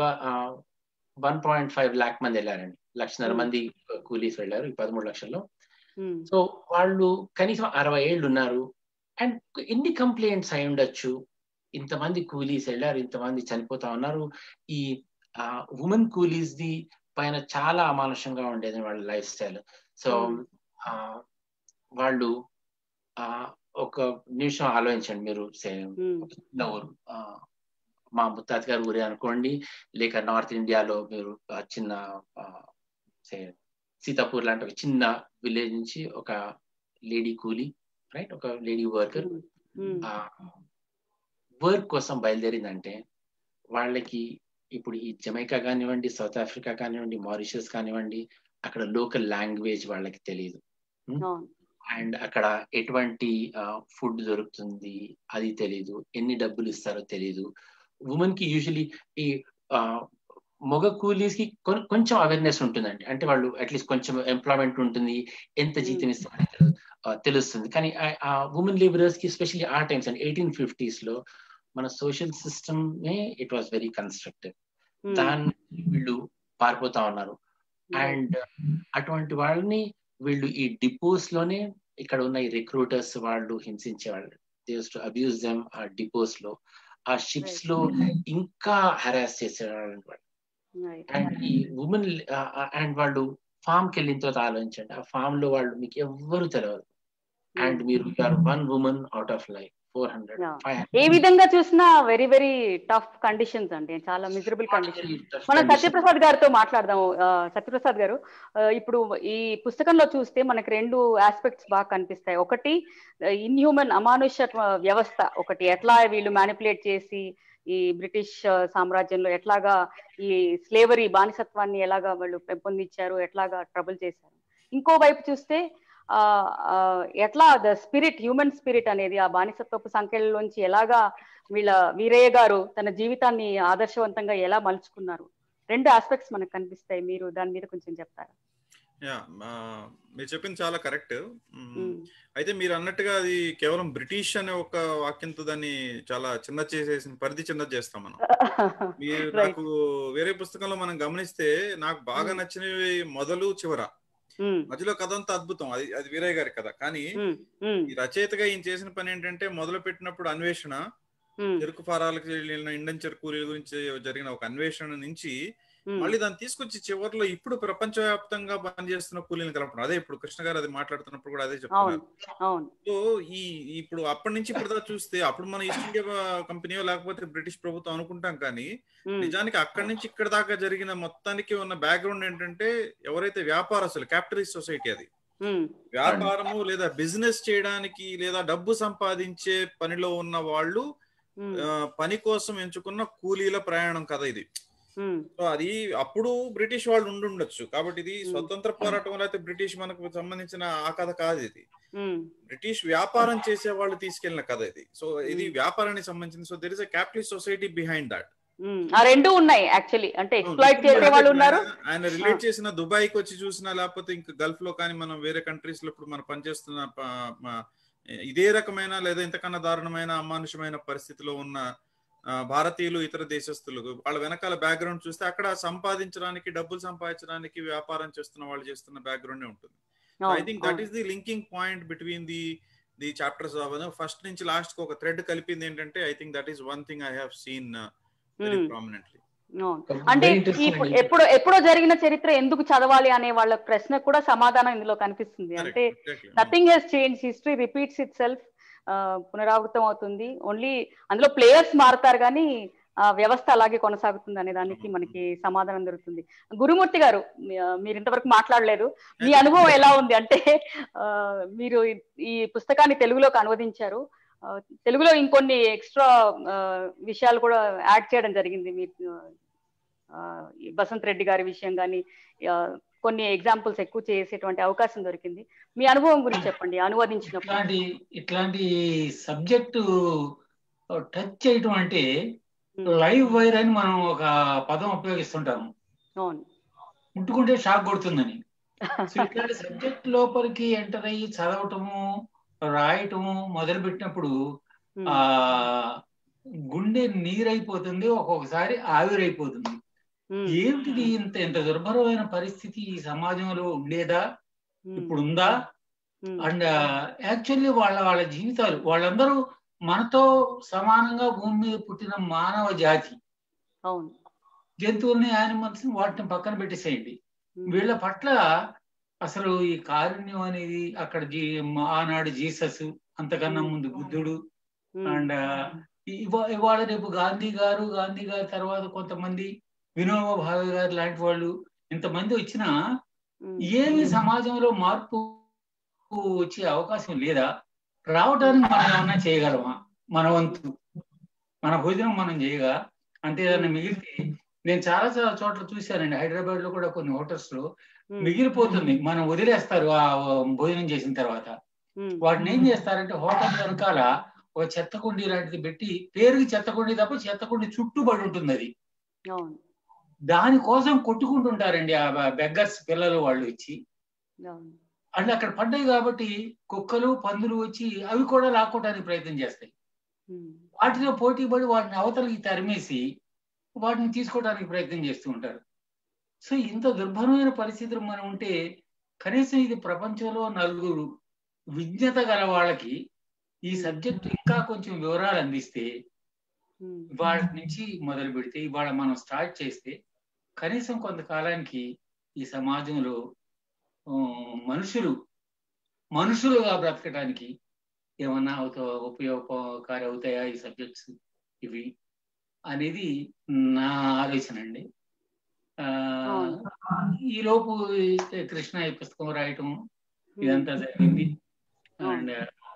వన్ పాయింట్ ఫైవ్ లాక్ మంది వెళ్ళారండి లక్షన్నర మంది కూలీస్ వెళ్ళారు ఈ పదమూడు లక్షల్లో సో వాళ్ళు కనీసం అరవై ఏళ్ళు ఉన్నారు అండ్ ఎన్ని కంప్లైంట్స్ అయి ఉండొచ్చు ఇంతమంది కూలీస్ వెళ్ళారు ఇంతమంది చనిపోతా ఉన్నారు ఈ ఉమెన్ కూలీస్ ది పైన చాలా అమానుషంగా ఉండేది వాళ్ళ లైఫ్ స్టైల్ సో వాళ్ళు ఒక నిమిషం ఆలోచించండి మీరు చిన్న ఊరు మా ముత్తాత గారి ఊరే అనుకోండి లేక నార్త్ ఇండియాలో మీరు చిన్న సీతాపూర్ లాంటి ఒక చిన్న విలేజ్ నుంచి ఒక లేడీ కూలీ రైట్ ఒక లేడీ వర్కర్ వర్క్ కోసం బయలుదేరిందంటే వాళ్ళకి ఇప్పుడు ఈ జమైకా కానివ్వండి సౌత్ ఆఫ్రికా కానివ్వండి మారిషస్ కానివ్వండి అక్కడ లోకల్ లాంగ్వేజ్ వాళ్ళకి తెలియదు అండ్ అక్కడ ఎటువంటి ఫుడ్ దొరుకుతుంది అది తెలియదు ఎన్ని డబ్బులు ఇస్తారో తెలియదు ఉమెన్ కి యూజువలీ ఈ మగ కూలీస్ కి కొంచెం అవేర్నెస్ ఉంటుందండి అంటే వాళ్ళు అట్లీస్ట్ కొంచెం ఎంప్లాయ్మెంట్ ఉంటుంది ఎంత జీతం ఇస్తారో తెలుస్తుంది కానీ ఆ ఉమెన్ లేబరర్స్ కి ఎస్పెషల్లీ ఆ టైమ్స్ అండ్ ఎయిటీన్ ఫిఫ్టీస్ లో మన social system it was very constructive దాన్ని వీళ్ళు పారిపోతా ఉన్నారు అండ్ అటువంటి వాళ్ళని వీళ్ళు ఈ డిపోస్ లోనే ఇక్కడ ఉన్న ఈ రిక్రూటర్స్ వాళ్ళు హింసించేవాళ్ళు టు అబ్యూస్ దెమ్ ఆ డిపోస్ లో ఆ షిప్స్ లో ఇంకా హెరాస్ చేసేవాళ్ళు వాళ్ళు అండ్ ఈ ఉమెన్ అండ్ వాళ్ళు ఫామ్ కి వెళ్ళిన తర్వాత ఆలోచించండి ఆ ఫామ్ లో వాళ్ళు మీకు ఎవ్వరు తెలియదు అండ్ మీరు are one women out of life four hundred ఏ విధంగా చూసినా వెరీ వెరీ టఫ్ కండిషన్స్ అండి చాలా మిజరబుల్ కండిషన్ మనం సత్యప్రసాద్ గారితో మాట్లాడదాము సత్యప్రసాద్ గారు ఇప్పుడు ఈ పుస్తకంలో చూస్తే మనకి రెండు ఆస్పెక్ట్స్ బాగా కనిపిస్తాయి ఒకటి ఇన్హ్యూమన్ అమానుష వ్యవస్థ ఒకటి ఎట్లా వీళ్ళు మ్యానిపులేట్ చేసి ఈ బ్రిటిష్ సామ్రాజ్యంలో ఎట్లాగా ఈ స్లేవరీ బానిసత్వాన్ని ఎలాగా వాళ్ళు పెంపొందించారు ఎట్లాగా ట్రబుల్ చేశారు ఇంకో వైపు చూస్తే ఎట్లా ద స్పిరిట్ హ్యూమన్ స్పిరిట్ అనేది ఆ బానిసత్వపు సంఖ్యలోంచి ఎలాగా వీళ్ళ వీరయ్య గారు తన జీవితాన్ని ఆదర్శవంతంగా ఎలా మలుచుకున్నారు రెండు ఆస్పెక్ట్స్ మనకు కనిపిస్తాయి మీరు దాని మీద కొంచెం చెప్తారా యా మీరు చెప్పింది చాలా కరెక్ట్ అయితే మీరు అన్నట్టుగా అది కేవలం బ్రిటిష్ అనే ఒక వాక్యంతో దాన్ని చాలా చిన్న చేసేసిన పరిధి చిన్న చేస్తాం మనం మీరు నాకు వేరే పుస్తకంలో మనం గమనిస్తే నాకు బాగా నచ్చినవి మొదలు చివర మధ్యలో కథ అంతా అద్భుతం అది అది వీరయ్య గారి కథ కానీ ఈ రచయితగా ఈయన చేసిన పని ఏంటంటే మొదలు పెట్టినప్పుడు అన్వేషణ చెరుకు ఫారాలకు వెళ్ళిన ఇండన్ చెరుకు కూలీల గురించి జరిగిన ఒక అన్వేషణ నుంచి మళ్ళీ దాన్ని తీసుకొచ్చి చివరిలో ఇప్పుడు ప్రపంచవ్యాప్తంగా పనిచేస్తున్న కూలీని కలపడం అదే ఇప్పుడు కృష్ణ గారు అది మాట్లాడుతున్నప్పుడు కూడా అదే చెప్తున్నారు సో ఈ ఇప్పుడు అప్పటి నుంచి ఇప్పుడు చూస్తే అప్పుడు మన ఈస్ట్ ఇండియా కంపెనీ లేకపోతే బ్రిటిష్ ప్రభుత్వం అనుకుంటాం కానీ నిజానికి అక్కడి నుంచి ఇక్కడ దాకా జరిగిన మొత్తానికి ఉన్న బ్యాక్గ్రౌండ్ ఏంటంటే ఎవరైతే వ్యాపారస్తులు క్యాపిటలిస్ట్ సొసైటీ అది వ్యాపారము లేదా బిజినెస్ చేయడానికి లేదా డబ్బు సంపాదించే పనిలో ఉన్న వాళ్ళు పని కోసం ఎంచుకున్న కూలీల ప్రయాణం కదా ఇది సో అది అప్పుడు బ్రిటిష్ వాళ్ళు ఉండి ఉండొచ్చు కాబట్టి ఇది స్వతంత్ర పోరాటం లేకపోతే బ్రిటిష్ మనకు సంబంధించిన ఆ కథ కాదు ఇది బ్రిటిష్ వ్యాపారం చేసే వాళ్ళు తీసుకెళ్లిన కథ ఇది సో ఇది వ్యాపారానికి సంబంధించింది so there is a capitalist society behind that ఆ రెండు ఉన్నాయి యాక్చువల్లీ అంటే ఎక్స్ప్లాయిట్ చేసే వాళ్ళు ఉన్నారు ఆయన రిలేట్ చేసిన దుబాయ్ కి వచ్చి చూసినా లేకపోతే ఇంకా గల్ఫ్ లో కానీ మనం వేరే కంట్రీస్ లో ఇప్పుడు మనం పనిచేస్తున్న ఇదే రకమైన లేదా ఇంతకన్నా దారుణమైన అమానుషమైన పరిస్థితిలో ఉన్న భారతీయులు ఇతర దేశస్తులు వాళ్ళ వెనకాల బ్యాక్గ్రౌండ్ చూస్తే అక్కడ సంపాదించడానికి డబ్బులు సంపాదించడానికి వ్యాపారం చేస్తున్న వాళ్ళు చేస్తున్న బ్యాక్గ్రౌండ్ ఉంటుంది I think that is the linking point between the the chapters first నుంచి లాస్ట్ కి ఒక థ్రెడ్ కలిపింది ఏంటంటే I think that is one thing I have seen very prominently అంటే ఎప్పుడో ఎప్పుడో జరిగిన చరిత్ర ఎందుకు చదవాలి అనే వాళ్ళ ప్రశ్న కూడా సమాధానం ఇందులో కనిపిస్తుంది అంటే nothing has change history repeats itself పునరావృతం అవుతుంది ఓన్లీ అందులో ప్లేయర్స్ మారుతారు కానీ వ్యవస్థ అలాగే కొనసాగుతుంది అనే దానికి మనకి సమాధానం దొరుకుతుంది గురుమూర్తి గారు మీరు ఇంతవరకు మాట్లాడలేదు మీ అనుభవం ఎలా ఉంది అంటే మీరు ఈ పుస్తకాన్ని తెలుగులోకి అనువదించారు తెలుగులో ఇంకొన్ని ఎక్స్ట్రా విషయాలు కూడా యాడ్ చేయడం జరిగింది మీ బసంత్ రెడ్డి గారి విషయం కానీ కొన్ని ఎగ్జాంపుల్స్ ఎక్కువ చేసేటువంటి అవకాశం దొరికింది మీ అనుభవం గురించి చెప్పండి అనువదించినప్పుడు ఇట్లాంటి ఇట్లాంటి సబ్జెక్టు టచ్ చేయటం అంటే లైవ్ వైర్ అని మనం ఒక పదం ఉపయోగిస్తుంటాము అవును ముట్టుకుంటే షాక్ కొడుతుందని ఇట్లాంటి సబ్జెక్ట్ లోపలికి ఎంటర్ అయ్యి చదవటము రాయటము మొదలు పెట్టినప్పుడు ఆ గుండె నీరైపోతుంది ఒక్కొక్కసారి ఆవిరైపోతుంది ఏమిటిది ఇంత ఇంత దుర్భరమైన పరిస్థితి ఈ సమాజంలో ఉండేదా ఇప్పుడు ఉందా అండ్ యాక్చువల్లీ వాళ్ళ వాళ్ళ జీవితాలు వాళ్ళందరూ మనతో సమానంగా భూమి మీద పుట్టిన మానవ జాతి అవును జంతువుల్ని యానిమల్స్ వాటిని పక్కన పెట్టేసేయండి వీళ్ళ పట్ల అసలు ఈ కారుణ్యం అనేది అక్కడ జీ ఆనాడు జీసస్ అంతకన్నా ముందు బుద్ధుడు అండ్ ఇవాళ రేపు గాంధీ గారు గాంధీ గారి తర్వాత కొంతమంది వినోబా భావే గారు లాంటి వాళ్ళు ఇంతమంది వచ్చినా ఏమి సమాజంలో మార్పు వచ్చే అవకాశం లేదా రావడానికి మనం ఏమన్నా చేయగలమా మన వంతు మన భోజనం మనం చేయగా అంతేదన్నా మిగిలితే నేను చాలా చోట్ల చూశానండి హైదరాబాద్ లో కూడా కొన్ని హోటల్స్ లో మిగిలిపోతుంది మనం వదిలేస్తారు ఆ భోజనం చేసిన తర్వాత వాటిని ఏం చేస్తారంటే హోటల్ వెనకాల ఒక చెత్త కుండీ లాంటిది పెట్టి పేరుకి చెత్త కుండీ తప్ప చెత్త కుండీ చుట్టుబడి ఉంటుంది అది దానికోసం కొట్టుకుంటుంటారండి ఆ బెగ్గర్స్ పిల్లలు వాళ్ళు వచ్చి అంటే అక్కడ పడ్డాయి కాబట్టి కుక్కలు పందులు వచ్చి అవి కూడా లాక్కోవడానికి ప్రయత్నం చేస్తాయి వాటితో పోటీ పడి వాటిని అవతలకి తరిమేసి వాటిని తీసుకోవడానికి ప్రయత్నం చేస్తూ ఉంటారు సో ఇంత దుర్భరమైన పరిస్థితులు మనం ఉంటే కనీసం ఇది ప్రపంచంలో నలుగురు విజ్ఞత గల వాళ్ళకి ఈ సబ్జెక్ట్ ఇంకా కొంచెం వివరాలు అందిస్తే ఇవాళ నుంచి మొదలు పెడితే ఇవాళ మనం స్టార్ట్ చేస్తే కనీసం కొంతకాలానికి ఈ సమాజంలో మనుషులు మనుషులుగా బ్రతకడానికి ఏమన్నా అవుతా ఉపయోగకారి అవుతాయా ఈ సబ్జెక్ట్స్ ఇవి అనేది నా ఆలోచన అండి ఈ లోపు కృష్ణ ఈ పుస్తకం రాయటం ఇదంతా జరిగింది అండ్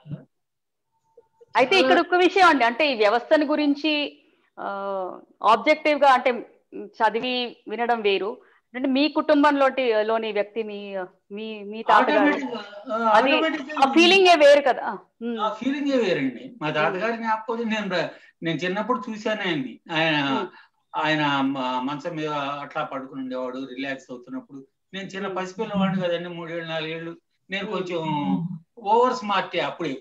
అయితే ఇక్కడ ఒక విషయం అండి అంటే ఈ వ్యవస్థను గురించి ఆబ్జెక్టివ్ గా అంటే చదివి వినడం వేరు అంటే మీ కుటుంబంలో లోని వ్యక్తి మీ మీ మీ తాతగారు అది ఆ ఫీలింగ్ ఏ వేరు కదా ఆ ఫీలింగ్ ఏ వేరండి మా తాతగారి జ్ఞాపకం నేను నేను చిన్నప్పుడు చూశాను ఆయన్ని ఆయన ఆయన మంచం మీద అట్లా పడుకుని ఉండేవాడు రిలాక్స్ అవుతున్నప్పుడు నేను చిన్న పసిపిల్లవాడిని కదండి మూడేళ్ళు నాలుగేళ్ళు నేను కొంచెం ఓవర్ స్మార్ట్ అప్పుడే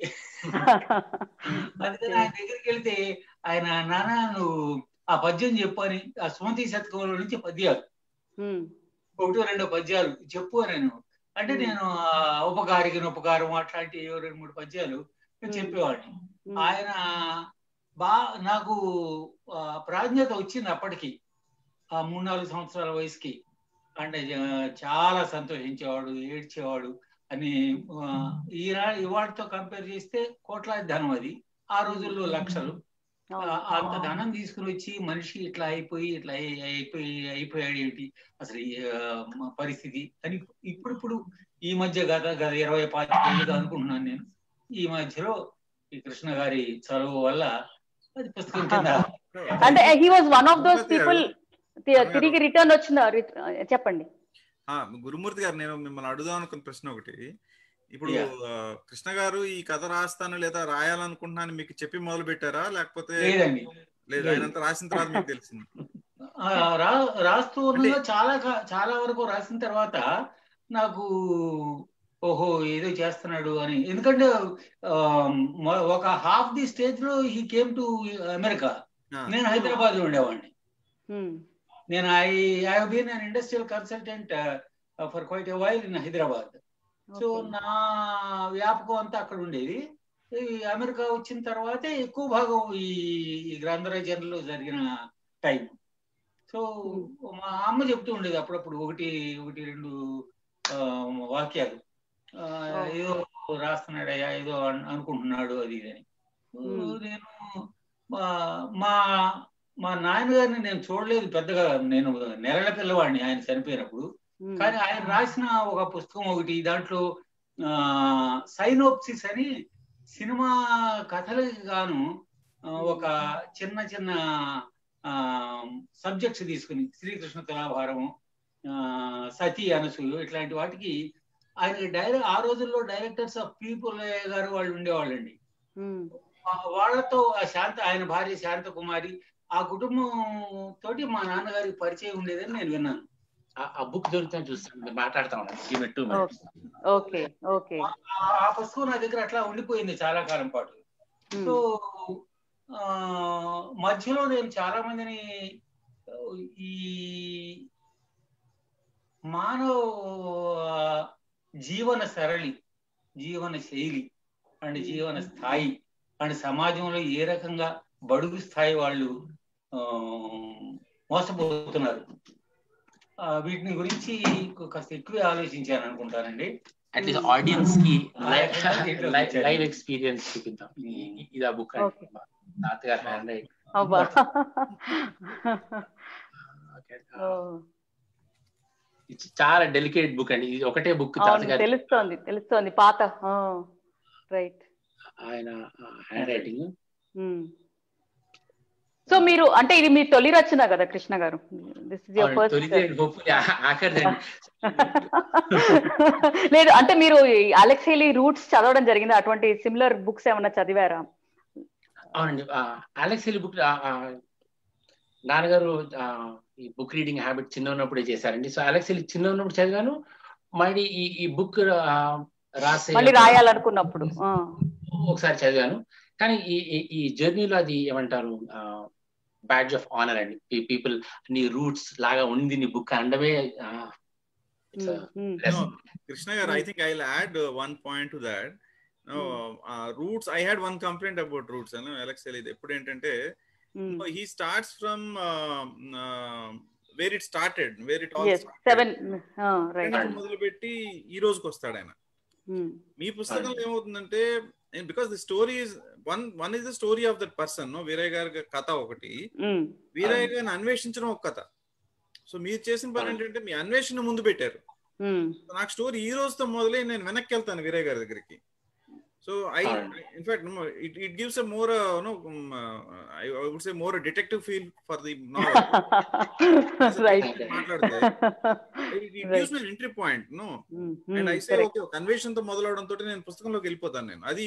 అందుకని ఆయన దగ్గరికి వెళ్తే ఆయన నాన్న నువ్వు ఆ పద్యం చెప్పు అని ఆ సుమతి శతకంలో నుంచి పద్యాలు ఒకటి రెండో పద్యాలు చెప్పు అని అంటే నేను ఉపకారికి ఉపకారం అట్లాంటి రెండు మూడు పద్యాలు చెప్పేవాడిని ఆయన బా నాకు ప్రాజ్ఞత వచ్చింది అప్పటికి ఆ మూడు నాలుగు సంవత్సరాల వయసుకి అంటే చాలా సంతోషించేవాడు ఏడ్చేవాడు అని ఈరా ఇవాటితో కంపేర్ చేస్తే కోట్లాది ధనం అది ఆ రోజుల్లో లక్షలు అంత ధనం తీసుకుని వచ్చి మనిషి ఇట్లా అయిపోయి ఇట్లా అయిపోయి అయిపోయాడు ఏంటి అసలు పరిస్థితి అని ఇప్పుడిప్పుడు ఈ మధ్య గత గత ఇరవై పాతికేళ్ళుగా అనుకుంటున్నాను నేను ఈ మధ్యలో ఈ కృష్ణ గారి చదువు వల్ల అది పుస్తకం కింద అంటే he was one of those people తిరిగి రిటర్న్ వచ్చిన చెప్పండి గురుమూర్తి గారు నేను మిమ్మల్ని అడుగుదాం అనుకున్న ప్రశ్న ఒకటి ఇప్పుడు కృష్ణ గారు ఈ కథ రాస్తాను లేదా రాయాలనుకుంటున్నాను మీకు చెప్పి మొదలు పెట్టారా లేకపోతే లేదండి లేదు ఆయన రాసిన తర్వాత మీకు తెలిసింది రాస్తూ చాలా చాలా వరకు రాసిన తర్వాత నాకు ఓహో ఏదో చేస్తున్నాడు అని ఎందుకంటే ఒక హాఫ్ ది స్టేజ్ లో హీ కేమ్ టు అమెరికా నేను హైదరాబాద్ లో ఉండేవాడిని నేను I I been an industrial consultant for quite a while in Hyderabad so నా వ్యాపకం అంతా అక్కడ ఉండేది ఈ అమెరికా వచ్చిన తర్వాతే ఎక్కువ భాగం ఈ గ్రంథరచనలో జరిగిన టైం సో మా అమ్మ చెప్తూ ఉండేది అప్పుడప్పుడు ఒకటి ఒకటి రెండు వాక్యాలు ఏదో రాస్తున్నాడయ్యా ఏదో అనుకుంటున్నాడు అది ఇదని నేను మా మా నాన్నగారిని నేను చూడలేదు పెద్దగా నేను నెరల పిల్లవాడిని ఆయన చనిపోయినప్పుడు కానీ ఆయన రాసిన ఒక పుస్తకం ఒకటి దాంట్లో సైనోప్సిస్ అని సినిమా కథలకి గాను ఒక చిన్న చిన్న సబ్జెక్ట్స్ తీసుకుని శ్రీకృష్ణ తులాభారము సతీ అనసూయ ఇట్లాంటి వాటికి ఆయన డైరెక్ట్ ఆ రోజుల్లో డైరెక్టర్స్ ఆఫ్ పీపుల్ గారు వాళ్ళు ఉండేవాళ్ళండి వాళ్ళతో ఆ శాంత ఆయన భార్య శాంత కుమారి ఆ కుటుంబం తోటి మా నాన్నగారికి పరిచయం ఉండేదని నేను విన్నాను ఆ బుక్ దొరికితే చూస్తాను మాట్లాడుతా ఉన్నాను ఓకే ఓకే ఆ పుస్తకం నా దగ్గర అట్లా ఉండిపోయింది చాలా కాలం పాటు సో మధ్యలో నేను చాలా మందిని ఈ మానవ జీవన సరళి జీవన శైలి అండ్ జీవన స్థాయి అండ్ సమాజంలో ఏ రకంగా బడుగు స్థాయి వాళ్ళు మోసపోతున్నారు వీటిని గురించి కాస్త ఎక్కువ ఆలోచించాను అనుకుంటానండి అట్లీస్ట్ ఆడియన్స్ కి లైవ్ ఎక్స్పీరియన్స్ చూపిద్దాం ఇది ఆ బుక్ తాతగారు హ్యాండ్ రైట్ చాలా డెలికేట్ బుక్ అండి ఇది ఒకటే బుక్ తాతగారు తెలుస్తోంది తెలుస్తోంది పాత రైట్ ఆయన హ్యాండ్ రైటింగ్ సో మీరు అంటే ఇది మీ తొలి రచన కదా కృష్ణ గారు దిస్ ఇస్ యువర్ ఫస్ట్ లేదు అంటే మీరు అలెక్స్ హెలీ రూట్స్ చదవడం జరిగింది అటువంటి సిమిలర్ బుక్స్ ఏమైనా చదివారా అవునండి అలెక్స్ హెలీ బుక్ నాన్నగారు ఈ బుక్ రీడింగ్ హ్యాబిట్ చిన్న ఉన్నప్పుడే చేశారండి సో అలెక్స్ హెలీ చిన్న ఉన్నప్పుడు చదివాను మళ్ళీ ఈ ఈ బుక్ రాసే మళ్ళీ రాయాలనుకున్నప్పుడు ఒకసారి చదివాను కానీ ఈ ఈ జర్నీలో అది ఏమంటారు బ్యాడ్జ్ ఆఫ్ ఆనర్ అండి పీపుల్ నీ రూట్స్ లాగా ఉంది నీ బుక్ అనడమే Krishna garu I think I add one point to that roots I had one complaint about roots అని అలెక్స్ ఇది ఎప్పుడు ఏంటంటే he starts from where it started where it all మొదలు పెట్టి ఈ రోజుకి వస్తాడు ఆయన మీ పుస్తకంలో ఏమవుతుందంటే because the story is one one is the story of that person Veerayya గారి కథ ఒకటి వీరయ్య గారిని అన్వేషించడం ఒక కథ సో మీరు చేసిన పని ఏంటంటే మీ అన్వేషణ ముందు పెట్టారు నాకు స్టోరీ ఈ రోజుతో మొదలై నేను వెనక్కి వెళ్తాను వీరయ్య గారి దగ్గరికి so I in fact it it gives a more no I would say more detective feel for the మాట్లాడితే it gives me entry point no and I say okay conversation తో మొదలవడం తోటి నేను పుస్తకంలోకి వెళ్ళిపోతాను నేను అది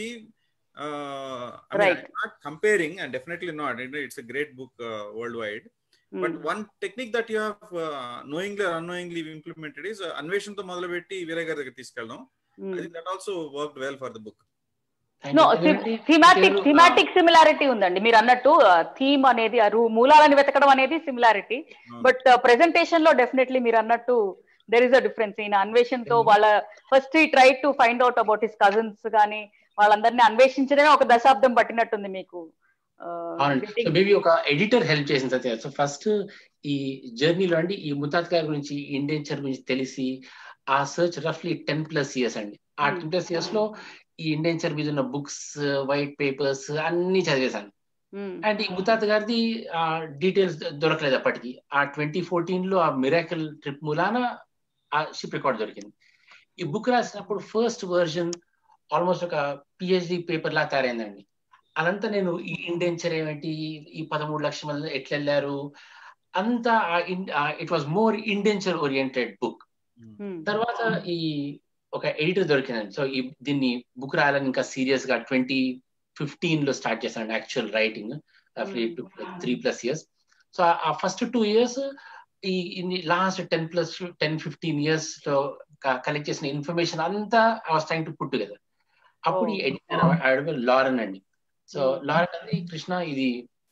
not comparing and definitely not it's a great book world wide but one technique that you have knowingly unknowingly implemented is అన్వేషణతో మొదలుపెట్టి వీరయ్య గారి దగ్గర తీసుకెళ్ళడం that also work well for the book no thematic thematic similarity ఉందండి మీరు అన్నట్టు theme అనేది మూలాలను వెతకడం అనేది సిమిలారిటీ బట్ ప్రెజెంటేషన్ లో డెఫినెట్లీ మీరు అన్నట్టు దెర్ ఇస్ అ డిఫరెన్స్ ఈయన అన్వేషణ తో వాళ్ళ ఫస్ట్ ఈ try to find out about his cousins కానీ వాళ్ళందరినీ అన్వేషించడమే ఒక దశాబ్దం పట్టినట్టుంది మీకు మేబీ ఒక ఎడిటర్ హెల్ప్ చేసింది సత్య సో ఫస్ట్ ఈ జర్నీలో అండి ఈ ముతాత్ గారి గురించి ఇండెంచర్ గురించి తెలిసి ఆ సర్చ్ రఫ్లీ టెన్ ప్లస్ ఇయర్స్ అండి ఆ టెన్ ప్లస్ ఇయర్స్ లో ఈ ఇండెంచర్ మీద ఉన్న బుక్స్ వైట్ పేపర్స్ అన్ని చదివేశాను అండ్ ఈ ముతాత్ గారిది డీటెయిల్స్ దొరకలేదు అప్పటికి ఆ ట్వంటీ ఫోర్టీన్ లో ఆ మిరాకల్ ట్రిప్ మూలాన ఆ షిప్ రికార్డ్ దొరికింది ఈ బుక్ రాసినప్పుడు ఫస్ట్ వర్జన్ ఆల్మోస్ట్ ఒక పిహెచ్డి పేపర్ లా తయారైందండి అదంతా నేను ఈ ఇండెంచర్ ఏమిటి ఈ పదమూడు లక్షల మంది ఎట్లా వెళ్ళారు అంతా it was more indenture oriented book తర్వాత ఈ ఒక ఎడిటర్ దొరికిందండి సో ఈ దీన్ని బుక్ రాయాలని ఇంకా సీరియస్ గా ట్వంటీ ఫిఫ్టీన్ లో స్టార్ట్ చేశాను actual writing three plus years so ఆ ఫస్ట్ టూ ఇయర్స్ ఈ last ten plus ten fifteen years లో కలెక్ట్ చేసిన ఇన్ఫర్మేషన్ అంతా I was trying to put together అప్పుడు ఈ ఎడిటర్ లారెన్ అండి సో లారెన్ అంది కృష్ణ ఇది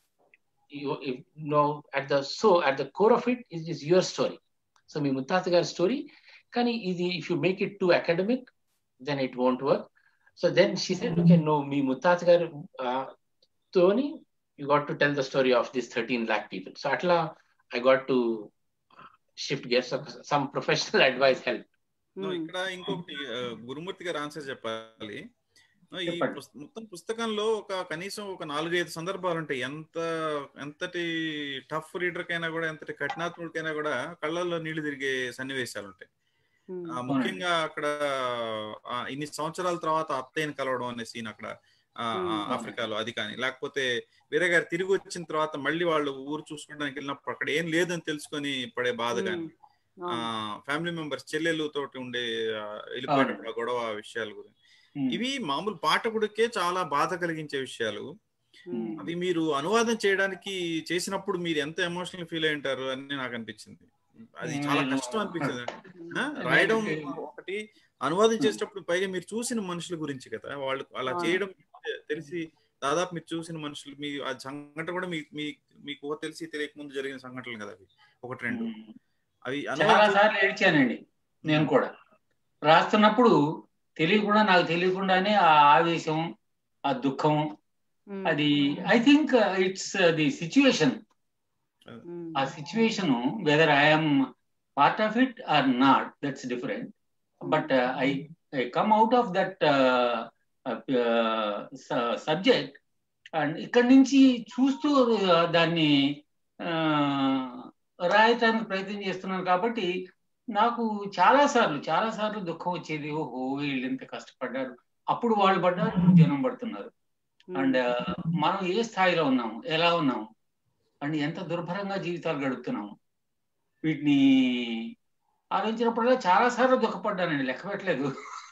no at the so at the core of it is is your story so మీ ముత్తాత గారి స్టోరీ కానీ ఇది if you make it to academic then it won't work so then she said okay no మీ ముత్తాత గారు తోని you got to tell the story of this thirteen lakh people so అట్లా I got to shift gears some professional advice help ఇక్కడ ఇంకొకటి గురుమూర్తి గారు answer చెప్పాలి ఈ మొత్తం పుస్తకంలో ఒక కనీసం ఒక నాలుగైదు సందర్భాలు ఉంటాయి ఎంత ఎంతటి టఫ్ రీడర్ కైనా కూడా ఎంతటి కఠినాత్ముడికైనా కూడా కళ్ళల్లో నీళ్లు తిరిగే సన్నివేశాలు ఉంటాయి ముఖ్యంగా అక్కడ ఇన్ని సంవత్సరాల తర్వాత అత్తయ్యని కలవడం అనే సీన్ అక్కడ ఆఫ్రికాలో అది కానీ లేకపోతే వేరే గారు తిరిగి వచ్చిన తర్వాత మళ్ళీ వాళ్ళు ఊరు చూసుకోవడానికి వెళ్ళినప్పుడు అక్కడ ఏం లేదని తెలుసుకొని పడే బాధ కానీ ఫ్యామిలీ మెంబర్స్ చెల్లెలు తోటి ఉండే వెళ్ళిపోయినప్పుడు గొడవ విషయాల గురించి ఇవి మామూలు పాఠకుడికే చాలా బాధ కలిగించే విషయాలు అవి మీరు అనువాదం చేయడానికి చేసినప్పుడు మీరు ఎంత ఎమోషనల్ ఫీల్ అయి ఉంటారు అని నాకు అనిపించింది అది చాలా కష్టం అనిపించింది రాయడం ఒకటి అనువాదం చేసేటప్పుడు పైగా మీరు చూసిన మనుషుల గురించి కదా వాళ్ళు అలా చేయడం తెలిసి దాదాపు మీరు చూసిన మనుషులు మీ ఆ సంఘటన కూడా మీ మీకు తెలిసి తెలియక ముందు జరిగిన సంఘటనలు కదా అవి ఒకటి రెండు అవి చాలా సార్లు ఏడ్చానండి నేను కూడా రాస్తున్నప్పుడు తెలియకుండా నాకు తెలియకుండానే ఆ ఆవేశం ఆ దుఃఖం అది I think it's the situation ఆ situation whether I'm part of it or not that's different but I I come out of that subject and ఇక్కడి నుంచి చూస్తూ దాన్ని రాయటానికి ప్రయత్నం చేస్తున్నాను కాబట్టి నాకు చాలా సార్లు చాలా సార్లు దుఃఖం వచ్చేది ఓహో వీళ్ళు ఇంత కష్టపడ్డారు అప్పుడు వాళ్ళు పడ్డారు జనం పడుతున్నారు అండ్ మనం ఏ స్థాయిలో ఉన్నాము ఎలా ఉన్నాము అండ్ ఎంత దుర్భరంగా జీవితాలు గడుపుతున్నాము వీటిని ఆలోచించినప్పుడల్లా చాలా సార్లు దుఃఖపడ్డానండి లెక్క పెట్టలేదు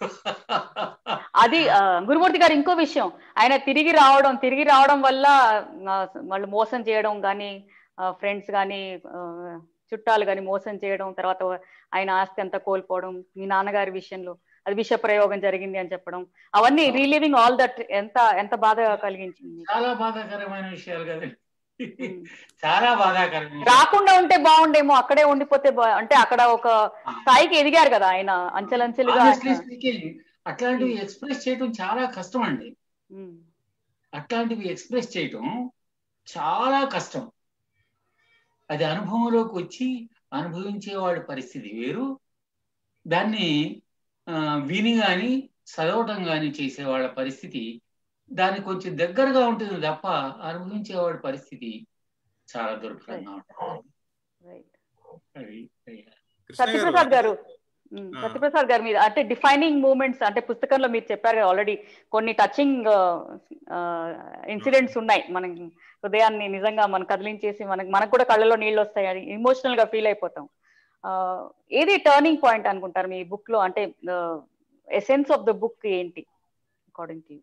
అది గురుమూర్తి గారు ఇంకో విషయం ఆయన తిరిగి రావడం తిరిగి రావడం వల్ల వాళ్ళు మోసం చేయడం కానీ ఫ్రెండ్స్ కానీ చుట్టాలు కానీ మోసం చేయడం తర్వాత ఆయన ఆస్తి అంతా కోల్పోవడం మీ నాన్నగారి విషయంలో అది విష ప్రయోగం జరిగింది అని చెప్పడం అవన్నీ రీలివింగ్ ఆల్ దట్ ఎంత ఎంత బాధ కలిగించింది చాలా బాధాకరమైన విషయాలు కదండి చాలా బాధాకరమైన రాకుండా ఉంటే బాగుండేమో అక్కడే ఉండిపోతే అంటే అక్కడ ఒక స్థాయికి ఎదిగారు కదా ఆయన అంచెలంచెలుగా అట్లాంటివి ఎక్స్ప్రెస్ చేయడం చాలా కష్టం అండి అట్లాంటివి ఎక్స్ప్రెస్ చేయటం చాలా కష్టం అది అనుభవంలోకి వచ్చి అనుభవించేవాడి పరిస్థితి వేరు దాన్ని విని కానీ చదవటం కానీ చేసేవాళ్ళ పరిస్థితి దానికి కొంచెం దగ్గరగా ఉంటుంది తప్ప అనుభవించేవాడి పరిస్థితి చాలా దుర్భరంగా ఉంటుంది సత్యప్రసాద్ గారు సత్యప్రసాద్ గారు మీరు అంటే డిఫైనింగ్ మూమెంట్స్ అంటే పుస్తకంలో మీరు చెప్పారు ఆల్రెడీ కొన్ని టచింగ్ ఇన్సిడెంట్స్ ఉన్నాయి మనం హృదయాన్ని నిజంగా మనం కదిలించేసి మనకు మనకు కూడా కళ్ళలో నీళ్ళు వస్తాయి అది ఇమోషనల్ గా ఫీల్ అయిపోతాం ఏది టర్నింగ్ పాయింట్ అనుకుంటారు మీ బుక్ లో అంటే ఎసెన్స్ ఆఫ్ ద బుక్ ఏంటి అకార్డింగ్ టు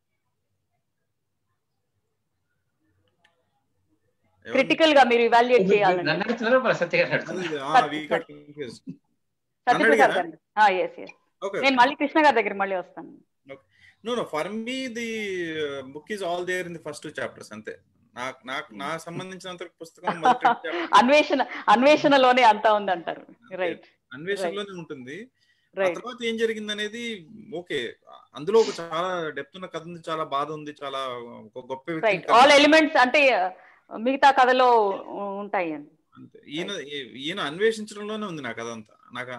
క్రిటికల్ గా మీరు ఇవాల్యుయేట్ చేయాలంటే సత్యప్రసాద్ గారు ఎస్ ఎస్ నేను మళ్ళీ కృష్ణ గారి దగ్గర మళ్ళీ వస్తాను no no for me the book is all there in the first chapters అంతే నాకు నాకు నా సంబంధించినంత పుస్తకం అన్వేషణ అన్వేషణలోనే అంతా ఉంది అంటారు రైట్ అన్వేషణలోనే ఉంటుంది ఆ తర్వాత ఏం జరిగింది అనేది ఓకే అందులో ఒక చాలా డెప్త్ ఉన్న కథ ఉంది చాలా బాధ ఉంది చాలా ఒక గొప్ప ఆల్ ఎలిమెంట్స్ అంటే మిగతా కథలో ఉంటాయి అని అంతే ఈయన ఈయన అన్వేషించడంలోనే ఉంది నా కథ అంతా నాకు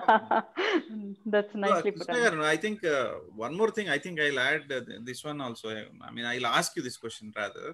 Krishna garu I think one more thing I think I add this one also I mean I ask you this question rather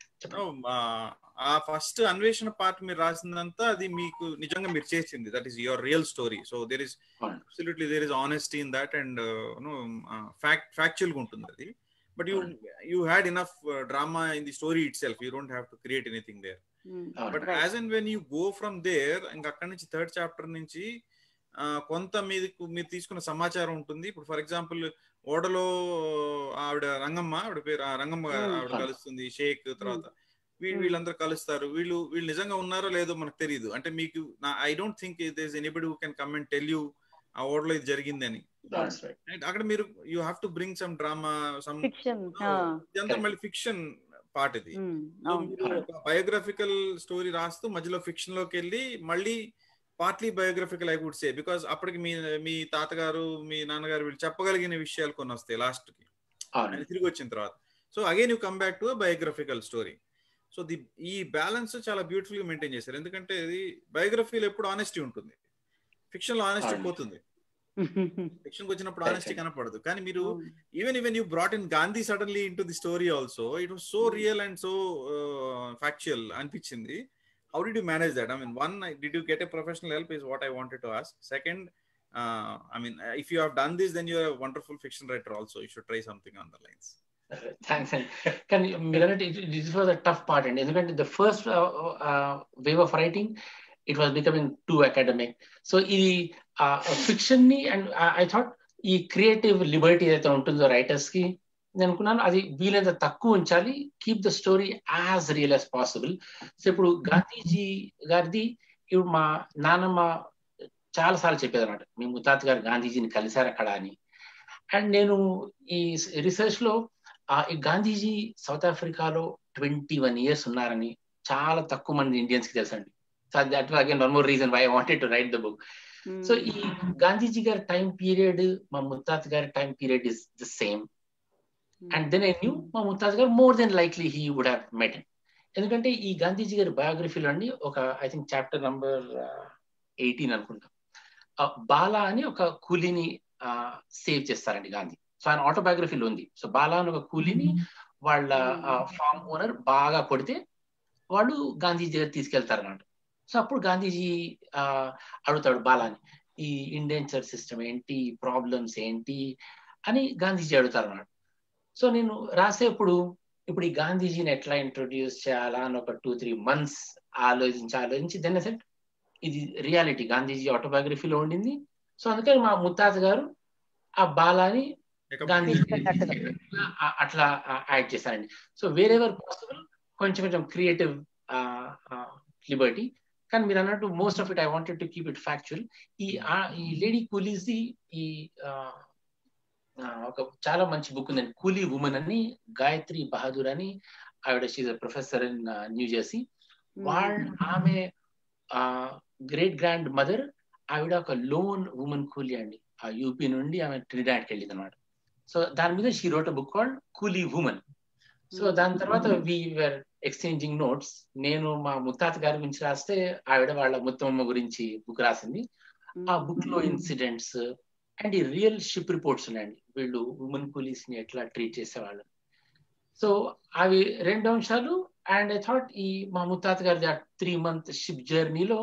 ఆ ఫస్ట్ అన్వేషణ పార్ట్ మీరు రాసిందంతా అది మీకు నిజంగా మీరు చేసింది that is your real story so there is absolutely there is honesty in that and fact factual గా ఉంటుంది అది but you you had enough drama in the story itself you don't have to create anything there but as and when you go from there ఇంకా అక్కడి నుంచి third chapter నుంచి కొంత మీకు మీరు తీసుకున్న సమాచారం ఉంటుంది ఇప్పుడు ఫర్ ఎగ్జాంపుల్ ఓడలో ఆవిడ రంగమ్మ ఆవిడ పేరు రంగమ్మ ఆవిడ కలుస్తుంది షేక్ తర్వాత వీళ్ళు వీళ్ళందరూ కలుస్తారు వీళ్ళు వీళ్ళు నిజంగా ఉన్నారో లేదో మనకు తెలియదు అంటే మీకు I don't think there's anybody who can come and tell you ఆ ఓడలో ఇది జరిగిందని అక్కడ మీరు you have to bring some drama some ఇదంతా మళ్ళీ ఫిక్షన్ పార్ట్ ఇది బయోగ్రఫికల్ స్టోరీ రాస్తూ మధ్యలో ఫిక్షన్ లోకి వెళ్ళి మళ్ళీ partly biographical I would say because అప్పటికి మీ మీ తాతగారు మీ నాన్నగారు వీళ్ళు చెప్పగలిగిన విషయాలు కొన్ని వస్తాయి లాస్ట్ కి తిరిగి వచ్చిన తర్వాత so again you come back to biographical story so the ఈ బ్యాలెన్స్ చాలా బ్యూటిఫుల్ గా మెయింటైన్ చేశారు ఎందుకంటే ఇది బయోగ్రఫీలో ఎప్పుడు ఆనెస్టీ ఉంటుంది ఫిక్షన్ లో ఆనెస్టీ పోతుంది ఫిక్షన్ వచ్చినప్పుడు ఆనెస్టీ కనపడదు కానీ మీరు even even you brought in Gandhi suddenly into the story also it was so real and so factual అనిపించింది how did you manage that I mean one did you get a professional help is what I wanted to ask second I mean if you have done this then you wonderful fiction writer also you should try something on the lines thanks అండి కానీ మీరు అన్నట్టు this was a tough part అండి ఎందుకంటే the first wave of writing it was becoming too academic so ఇది fiction ని and I thought ఈ creative liberty ఏదైతే ఉంటుందో రైటర్స్ కి నేను అనుకున్నాను అది వీలైనంత తక్కువ ఉంచాలి keep the story as real as possible so ఇప్పుడు గాంధీజీ గారిది ఇప్పుడు మా నాన్నమ్మ చాలా సార్లు చెప్పేది అనమాట మీ ముత్తాత గారు గాంధీజీని కలిశారు అక్కడ అని అండ్ నేను ఈ రీసెర్చ్ లో ఈ గాంధీజీ సౌత్ ఆఫ్రికాలో ట్వంటీ వన్ ఇయర్స్ ఉన్నారని చాలా తక్కువ మంది ఇండియన్స్ కి తెలుసండి that again one more reason why I wanted to write the book so ఈ గాంధీజీ గారి టైం పీరియడ్ మా ముత్తాత్ గారి time period is the same and then I knew మా ముత్తాత్ గారు more than likely he would have met ఎందుకంటే ఈ గాంధీజీ గారి బయోగ్రఫీలో అండి ఒక I think chapter number eighteen అనుకుంటా బాలా అని ఒక కూలీని సేవ్ చేస్తారండి గాంధీ సో ఆయన ఆటోబయోగ్రఫీలో ఉంది సో బాలా అని ఒక కూలీని వాళ్ళ ఫామ్ ఓనర్ బాగా కొడితే వాళ్ళు గాంధీజీ దగ్గర తీసుకెళ్తారు అన్నమాట సో అప్పుడు గాంధీజీ అడుగుతాడు బాలాని ఈ ఇండెంచర్ సిస్టమ్ ఏంటి ప్రాబ్లమ్స్ ఏంటి అని గాంధీజీ అడుగుతారు అన్నమాట సో నేను రాసేప్పుడు ఇప్పుడు ఈ గాంధీజీని ఎట్లా ఇంట్రొడ్యూస్ చేయాలా అని ఒక టూ త్రీ మంత్స్ ఆలోచించి ఆలోచించి దెన్ సెట్ ఇది రియాలిటీ గాంధీజీ ఆటోబయోగ్రఫీలో ఉండింది సో అందుకని మా ముత్తాత గారు ఆ బాలాని గాంధీజీ అట్లా యాడ్ చేశారండి సో వేరెవర్ పాసిబుల్ కొంచెం కొంచెం క్రియేటివ్ లిబర్టీ కానీ మీరు అన్నట్టు most of it I wanted to keep it factual ఈ ఈ లేడీ కూలీస్ ది ఈ ఒక చాలా మంచి బుక్ ఉందండి కూలీ ఉమెన్ అని గాయత్రి బహదూర్ అని ఆవిడ she's professor in New Jersey వాళ్ళ ఆమె గ్రేట్ గ్రాండ్ మదర్ ఆవిడ ఒక లోన్ ఉమెన్ కూలీ అండి ఆ యూపీ నుండి ఆమె ట్రిడాడ్కి వెళ్ళింది అనమాట సో దాని మీద she wrote book called Coolie Woman so దాని తర్వాత వీఆర్ ఎక్స్చేంజింగ్ నోట్స్ నేను మా ముత్తాత గారి గురించి రాస్తే ఆవిడ వాళ్ళ ముత్తమ్మ గురించి బుక్ రాసింది ఆ బుక్ లో ఇన్సిడెంట్స్ అండ్ ఈ రియల్ షిప్ రిపోర్ట్స్ ఉన్నాయండి వీళ్ళు ఉమెన్ పోలీస్ ని ఎట్లా ట్రీట్ చేసేవాళ్ళు సో అవి రెండు అంశాలు అండ్ ఐ థాట్ ఈ మా ముత్తాత గారి త్రీ మంత్ షిప్ జర్నీలో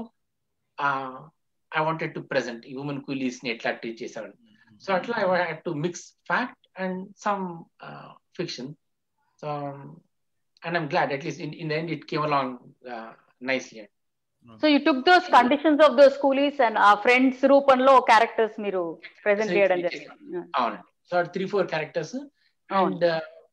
ఐ వాంటెడ్ టు ప్రెసెంట్ ఈ ఉమెన్ కూలీస్ ని ఎట్లా ట్రీట్ చేసేవాళ్ళు సో అట్లా I had to mix fact and some fiction so and I'm glad at least in in end it came along nicely so you took those conditions of those coolies and ఆ friends రూపంలో characters మీరు present చేయడం జరిగింది అవునండి so three four characters and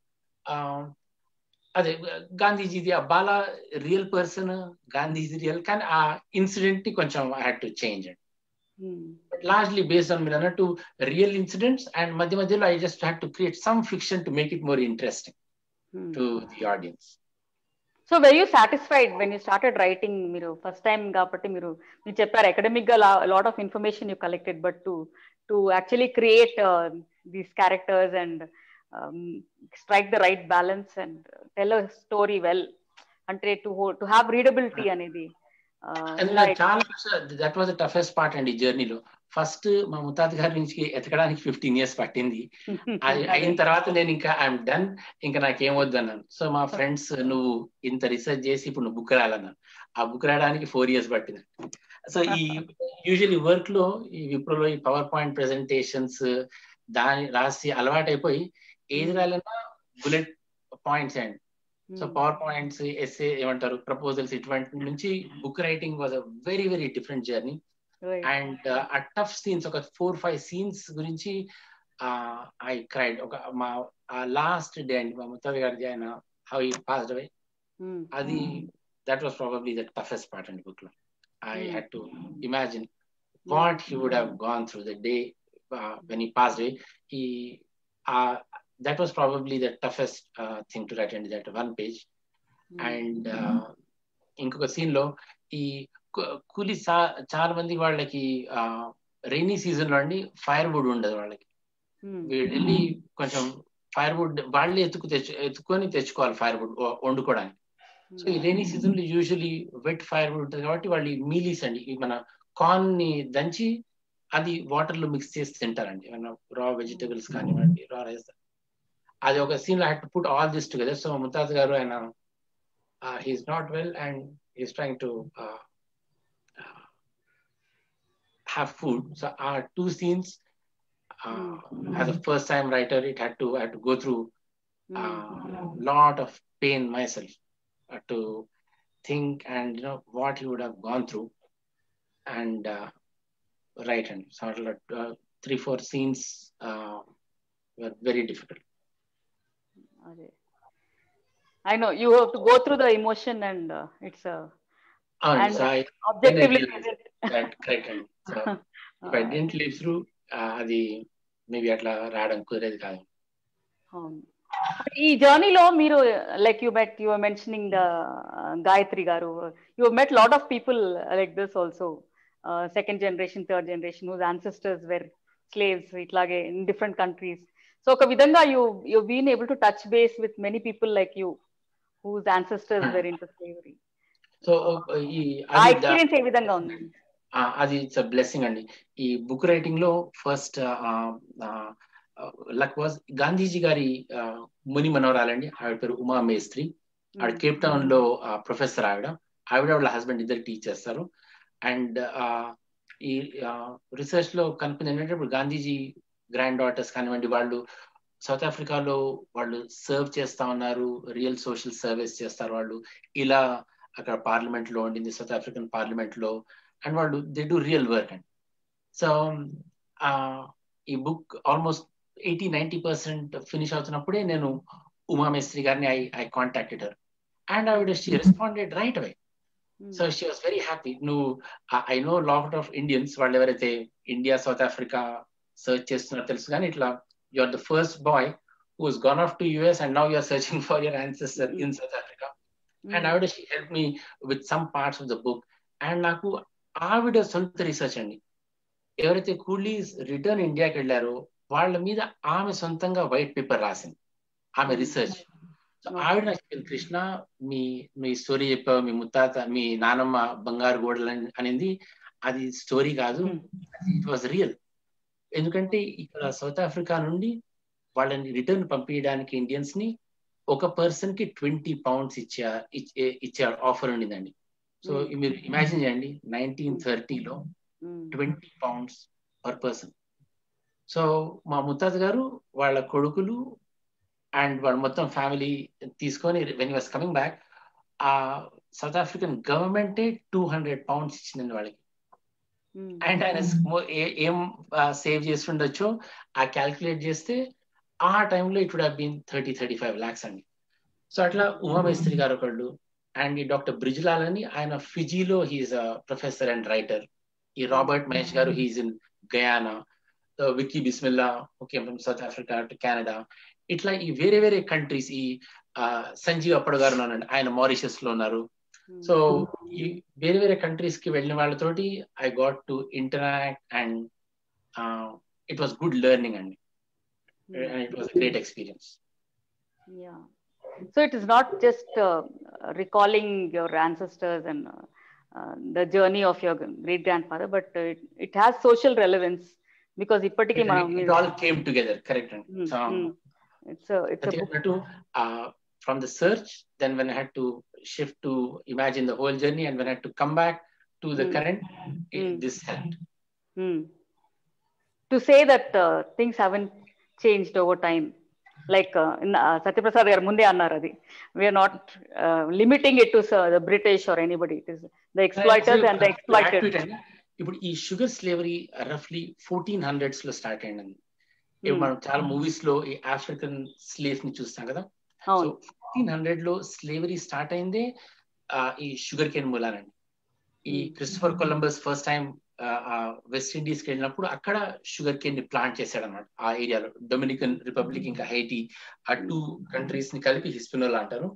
అదే గాంధీజీది ఆ Bala real person Gandhiji real కానీ ఆ ఇన్సిడెంట్ ని కొంచెం ఐ హ్యాడ్ టు చేంజ్ అండి లార్జ్లీ బేస్డ్ ఆన్ మీరు అన్నట్టు రియల్ ఇన్సిడెంట్స్ అండ్ మధ్య మధ్యలో I just had to create some fiction to make it more interesting to the audience so were you satisfied when you started writing మీరు first time కాబట్టి మీరు మీరు చెప్పారు academic గా lot of information you collected but to to actually create these characters and strike the right balance and tell a story well అంటే to to have readability అనేది చాలా that was the toughest part అండి జర్నీలో first మా ముత్తాత గారి నుంచి ఎతకడానికి fifteen years పట్టింది అయిన తర్వాత నేను ఇంకా ఐఎమ్ డన్ ఇంకా నాకేం వద్దు అన్నాను సో మా ఫ్రెండ్స్ నువ్వు ఇంత రీసెర్చ్ చేసి ఇప్పుడు నువ్వు బుక్ రాయాలన్నాను ఆ బుక్ రాయడానికి ఫోర్ ఇయర్స్ పట్టింది సో ఈ యూజువల్లీ వర్క్ లో ఈ విప్రోలో ఈ పవర్ పాయింట్ ప్రెజెంటేషన్స్ దాని రాసి అలవాటు అయిపోయి ఏది రాయాలన్నా bullet points and so power points ఎస్ఏ ఏమంటారు ప్రపోజల్స్ ఇటువంటి నుంచి book writing was a very very different journey and ఆ టఫ్ సీన్స్ ఒక ఫోర్ ఫైవ్ సీన్స్ గురించి ఐ క్రైడ్ ఒక మా లాస్ట్ డే అండి మా ముత్తవి గారిది ఆయన హౌ ఈ పాస్డ్ అవే అది that was probably the toughest part అండి బుక్ లో I had to imagine what he would have gone through the day when ఈ పాస్డ్ అవే ఈ that was probably the toughest uh, thing to write into that one page and ఇంకొక scene లో ఈ కూలీ చాలా మంది వాళ్ళకి రైనీ సీజన్ లో అండి ఫైర్ వుడ్ ఉండదు వాళ్ళకి వెళ్ళి కొంచెం ఫైర్ వుడ్ వాళ్ళే ఎత్తుకు తెచ్చు ఎత్తుకొని తెచ్చుకోవాలి ఫైర్ వుడ్ వండుకోవడానికి సో ఈ రైనీ సీజన్ లో యూజువలీ వెట్ ఫైర్ వుడ్ ఉంటుంది కాబట్టి వాళ్ళు మీలీస్ అండి మన కార్న్ ని దంచి అది వాటర్ లో మిక్స్ చేసి తింటారండి రా వెజిటబుల్స్ కానివ్వండి రా రైస్ అది ఒక సీన్ లో had to put all this together so ముతాజ్ గారు ఆయన he's not well and he's trying to have food so ఆ two scenes as a first time writer it had to had to go through lot of pain myself to think and you know what you would have gone through and write and so అట్లా three four scenes were very difficult. I know you have to go through the emotion and uh, it's a uh, and so I, objectively that correct and so if I didn't live through అది maybe అట్లా రావడం కుదిరేది కాదు ఈ జర్నీలో మీరు like you met you mentioning the Gayatri గారు you met lot of people like this also second generation third generation whose ancestors were slaves ఇట్లాగే ఇన్ డిఫరెంట్ కంట్రీస్ సో ఒక విధంగా you you been able to touch base with many people like you whose ancestors were into slavery సో ఈ ఆ అది the- experience ఏ విధంగా ఉంది ఆ, అది ఇట్స్ బ్లెస్సింగ్ అండి ఈ బుక్ రైటింగ్ లో ఫస్ట్ లక్ వాజ్ గాంధీజీ గారి ఆ, ముని మనవరాలండి ఆవిడ పేరు ఉమా మేస్త్రి ఆవిడ కేప్ టౌన్ లో ప్రొఫెసర్ ఆవిడ ఆవిడ వాళ్ళ హస్బెండ్ ఇద్దరు టీచ్ చేస్తారు అండ్ ఈ రీసెర్చ్ లో కనిపింది ఏంటంటే ఇప్పుడు గాంధీజీ గ్రాండ్ డాటర్స్ కానివ్వండి వాళ్ళు సౌత్ ఆఫ్రికాలో వాళ్ళు సర్వ్ చేస్తా ఉన్నారు రియల్ సోషల్ సర్వీస్ చేస్తారు వాళ్ళు ఇలా అక్కడ పార్లమెంట్ లో ఉండింది సౌత్ ఆఫ్రికన్ పార్లమెంట్ లో అండ్ వాళ్ళు they do real work and so ఈ book almost eighty ninety percent finish అవుతున్నప్పుడే నేను ఉమామేశ్వరి గారిని I I contacted her and ఆవిడ she responded right away so she was very happy నువ్వు I know lot of Indians వాళ్ళు ఎవరైతే India south Africa search చేస్తున్నారో తెలుసు కానీ ఇట్లా you are the first boy who's gone off to US and now you're searching for your ancestor in South Africa and ఆవిడ she help me with some parts of the book and నాకు ఆవిడ సొంత research అండి ఎవరైతే coolies return ఇండియాకి వెళ్ళారో వాళ్ళ మీద ఆమె సొంతంగా వైట్ పేపర్ రాసింది ఆమె రీసెర్చ్ సో ఆవిడ నాకు చెప్పింది కృష్ణ మీ మీ స్టోరీ చెప్పావు మీ ముత్తాత మీ నానమ్మ బంగారు గోడలు అని- అనింది అది స్టోరీ కాదు ఇట్ వాజ్ రియల్ ఎందుకంటే ఇక్కడ సౌత్ ఆఫ్రికా నుండి వాళ్ళని రిటర్న్ పంపించడానికి ఇండియన్స్ ని ఒక పర్సన్ కి ట్వంటీ పౌండ్స్ ఇచ్చే ఇచ్చే- ఇచ్చే ఆఫర్ ఉండిందండి సో మీరు ఇమాజిన్ చేయండి నైన్టీన్ థర్టీలో twenty pounds per person so మా ముత్తాత గారు వాళ్ళ కొడుకులు అండ్ వాళ్ళ మొత్తం ఫ్యామిలీ తీసుకొని వెన్ వాస్ కమింగ్ బ్యాక్ ఆ సౌత్ ఆఫ్రికన్ గవర్నమెంటే టూ హండ్రెడ్ పౌండ్స్ ఇచ్చిందండి వాళ్ళకి అండ్ ఆయన mo- ఏ- ఏం సేవ్ చేస్తుండొచ్చో ఆ క్యాల్కులేట్ చేస్తే ఆ టైంలో it would been thirty thirty five lakhs అండి సో అట్లా ఉమామేస్త్రి గారు ఒకళ్ళు అండ్ ఈ డాక్టర్ బ్రిజ్లాల్ అని ఆయన ఫిజీలో హీఈస్ ప్రొఫెసర్ అండ్ రైటర్ ఈ రాబర్ట్ మహేష్ గారు he's in Guyana Vicky Bismillah okay from South Africa to Canada ఇట్లా ఈ వేరే వేరే కంట్రీస్ ఈ ఆ, సంజీవ్ అప్పడు గారు ఉన్నారండి ఆయన మారిషస్ లో ఉన్నారు సో ఈ వేరే వేరే కంట్రీస్ కి వెళ్ళిన వాళ్ళతోటి I got to interact and it was good learning అండి it was great experience Yeah. So it is not just uh, recalling your ancestors and uh, uh, the journey of your great grandfather, but uh, it, it has social relevance because ఇప్పటికీ మనం it all came together correct అండి Mm, so mm. it's a it's a book. అన్నట్టు from the search then when had to shift to imagine the whole journey and when had to come back to the Mm. Current Mm. This help Hmm. To say that uh, things haven't changed over time, like uh, in, uh, Satyaprasad గారు ముందే అన్నారు అది we're not limiting it to the British or anybody. It is the exploiters and the exploited. ఇప్పుడు ఈ sugar slavery రఫ్లీ fourteen hundreds లో start అయిందండి ఇప్పుడు మనం చాలా మూవీస్ లో ఈ ఆఫ్రికన్ స్లేవ్స్ ని చూస్తాం కదా సో అవును ఫోర్టీన్ హండ్రెడ్ లో స్లేవరీ స్టార్ట్ అయిందే ఆ, ఈ షుగర్ కేన్ మూలానండి ఈ Hmm. Christopher Columbus first time West Indies కి వెళ్ళినప్పుడు అక్కడ షుగర్ కేన్ ని ప్లాంట్ చేశాడు అనమాట ఆ ఏరియాలో డొమినికన్ రిపబ్లిక్ ఇంకా హైటీ ఆ టూ కంట్రీస్ ని కలిపి హిస్పినోలా అంటారు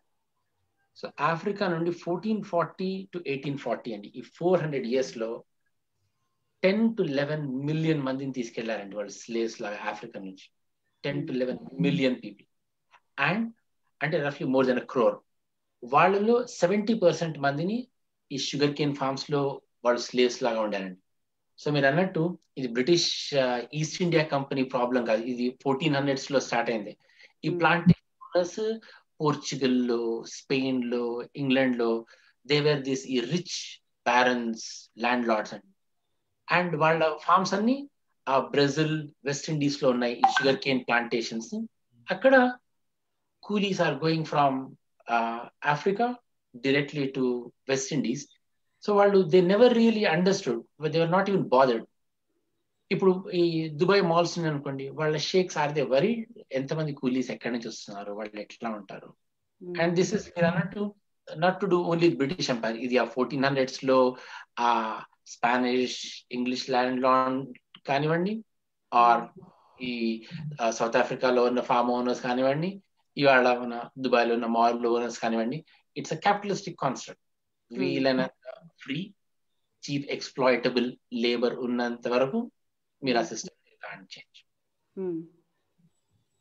సో ఆఫ్రికా నుండి fourteen forty to eighteen forty అండి ఈ ఫోర్ హండ్రెడ్ ఇయర్స్ లో టెన్ టు లెవెన్ మిలియన్ మందిని తీసుకెళ్లారండి వాళ్ళు స్లేవ్స్ లాగా ఆఫ్రికా నుంచి ten to eleven million people and అంటే రఫ్లీ మోర్ దెన్ క్రోర్ వాళ్ళలో సెవెంటీ పర్సెంట్ మందిని ఈ షుగర్ కేన్ ఫార్మ్స్ లో వాళ్ళు స్లేవ్స్ లాగా ఉండారండి సో మీరు అన్నట్టు ఇది British East India company problem కాదు ఇది ఫోర్టీన్ హండ్రెడ్స్ లో స్టార్ట్ అయింది ఈ Hmm. ప్లాంటేషన్ పోర్చుగల్ లో స్పెయిన్ లో ఇంగ్లాండ్ లో దేవర్ దిస్ ఈ రిచ్ ప్యారెంట్స్ ల్యాండ్ లార్డ్స్ అండి అండ్ వాళ్ళ ఫార్మ్స్ అన్ని ఆ బ్రెజిల్ వెస్ట్ ఇండీస్ లో ఉన్నాయి ఈ షుగర్ కేన్ ప్లాంటేషన్స్ అక్కడ coolies are going from Africa directly to West Indies so వాళ్ళు they never really understood they are not even bothered ఇప్పుడు ఈ దుబాయ్ మాల్స్ అనుకోండి వాళ్ళ షేక్స్ ఆర్ దే వరీ ఎంతమంది కూలీస్ ఎక్కడి నుంచి వస్తున్నారు వాళ్ళు ఎట్లా ఉంటారు అండ్ దిస్ ఇస్ మీరు అన్నట్టు not to do only British empire ఇది ఆ ఫోర్టీన్ హండ్రెడ్స్ లో ఆ స్పానిష్ ఇంగ్లీష్ ల్యాండ్ లాండ్ కానివ్వండి ఆర్ ఈ సౌత్ ఆఫ్రికాలో ఉన్న ఫార్మ్ ఓనర్స్ కానివ్వండి ఇవాళ మన దుబాయ్ లో ఉన్న మాల్ ఓనర్స్ కానివ్వండి ఇట్స్ అ క్యాపిటలిస్టిక్ కాన్సెప్ట్ వీలైనంత ఫ్రీ చీప్ ఎక్స్ప్లాయిటబుల్ లేబర్ ఉన్నంత వరకు మీరు ఆ సిస్టమ్ చేంజ్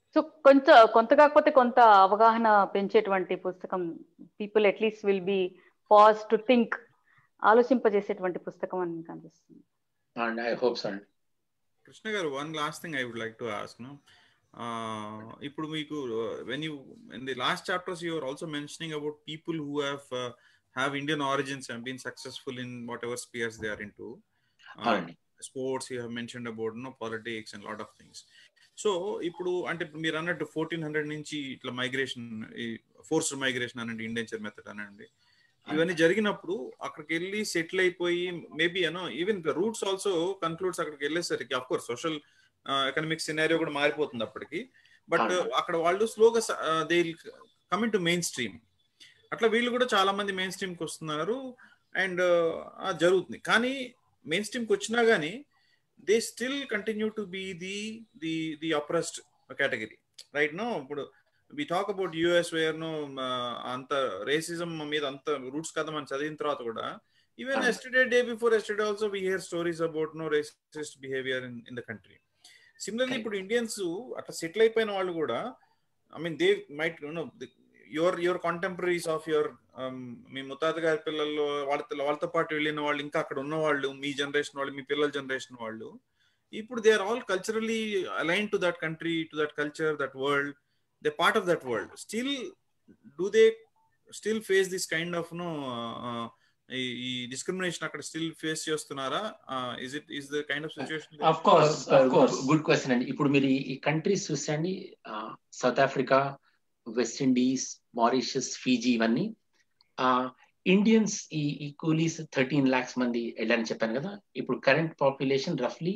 సో కొంత కొంత కాకపోతే కొంత అవగాహన పెంచేటువంటి పుస్తకం people at least will be pause to think ఆలోచింపజేసేటువంటి పుస్తకం అని కనిపిస్తుంది అండ్ ఐ హోప్స్ అండి కృష్ణ గారు one last thing I would like to ask no ఇప్పుడు మీకు when you in the last chapters you are also mentioning about people who have have Indian origins and been successful in whatever spheres they are in to sports you have mention about no politics and lot of things so ఇప్పుడు అంటే మీరు అన్నట్టు fourteen hundred నుంచి ఇట్లా migration forced migration అనండి ఇండెంచర్ method అనండి ఇవన్నీ జరిగినప్పుడు అక్కడికి వెళ్ళి సెటిల్ అయిపోయి maybe you know even roots also concludes అక్కడికి వెళ్ళేసరికి of course social economic scenario కూడా మారిపోతుంది అప్పటికి బట్ అక్కడ వాళ్ళు స్లోగా they coming to main stream అట్లా వీళ్ళు కూడా చాలా మంది మెయిన్ స్ట్రీమ్కి వస్తున్నారు అండ్ జరుగుతుంది కానీ మెయిన్ స్ట్రీమ్కి వచ్చినా కానీ they still continue to be the the the oppressed category right no ఇప్పుడు we talk about US where no అంత రేసిజం మీద అంత రూట్స్ కదా మనం చదివిన తర్వాత కూడా even yesterday day before yesterday also we hear stories about no racist behaviour in in the country similarly ఇప్పుడు ఇండియన్స్ అట్లా సెటిల్ అయిపోయిన వాళ్ళు కూడా I mean they might no your your contemporaries of your మీ ముత్తాత గారి పిల్లలు వాళ్ళతో వాళ్ళతో పాటు వెళ్ళిన వాళ్ళు ఇంకా అక్కడ ఉన్న వాళ్ళు మీ జనరేషన్ వాళ్ళు మీ పిల్లల జనరేషన్ వాళ్ళు ఇప్పుడు they are all culturally align to that country to that culture that world they part of that world still do they still face this kind of no ఈ డిస్క్రిమినేషన్ అక్కడ స్టిల్ ఫేస్ చేస్తున్నారా is it is the kind of situation of course of course good question అండి ఇప్పుడు మీరు ఈ countries చూసండి South Africa West Indies Mauritius Fiji ఇవన్నీ Indians ఈ ఈ కూలీస్ థర్టీన్ లాక్స్ మంది వెళ్ళని చెప్పాను కదా ఇప్పుడు కరెంట్ పాపులేషన్ రఫ్లీ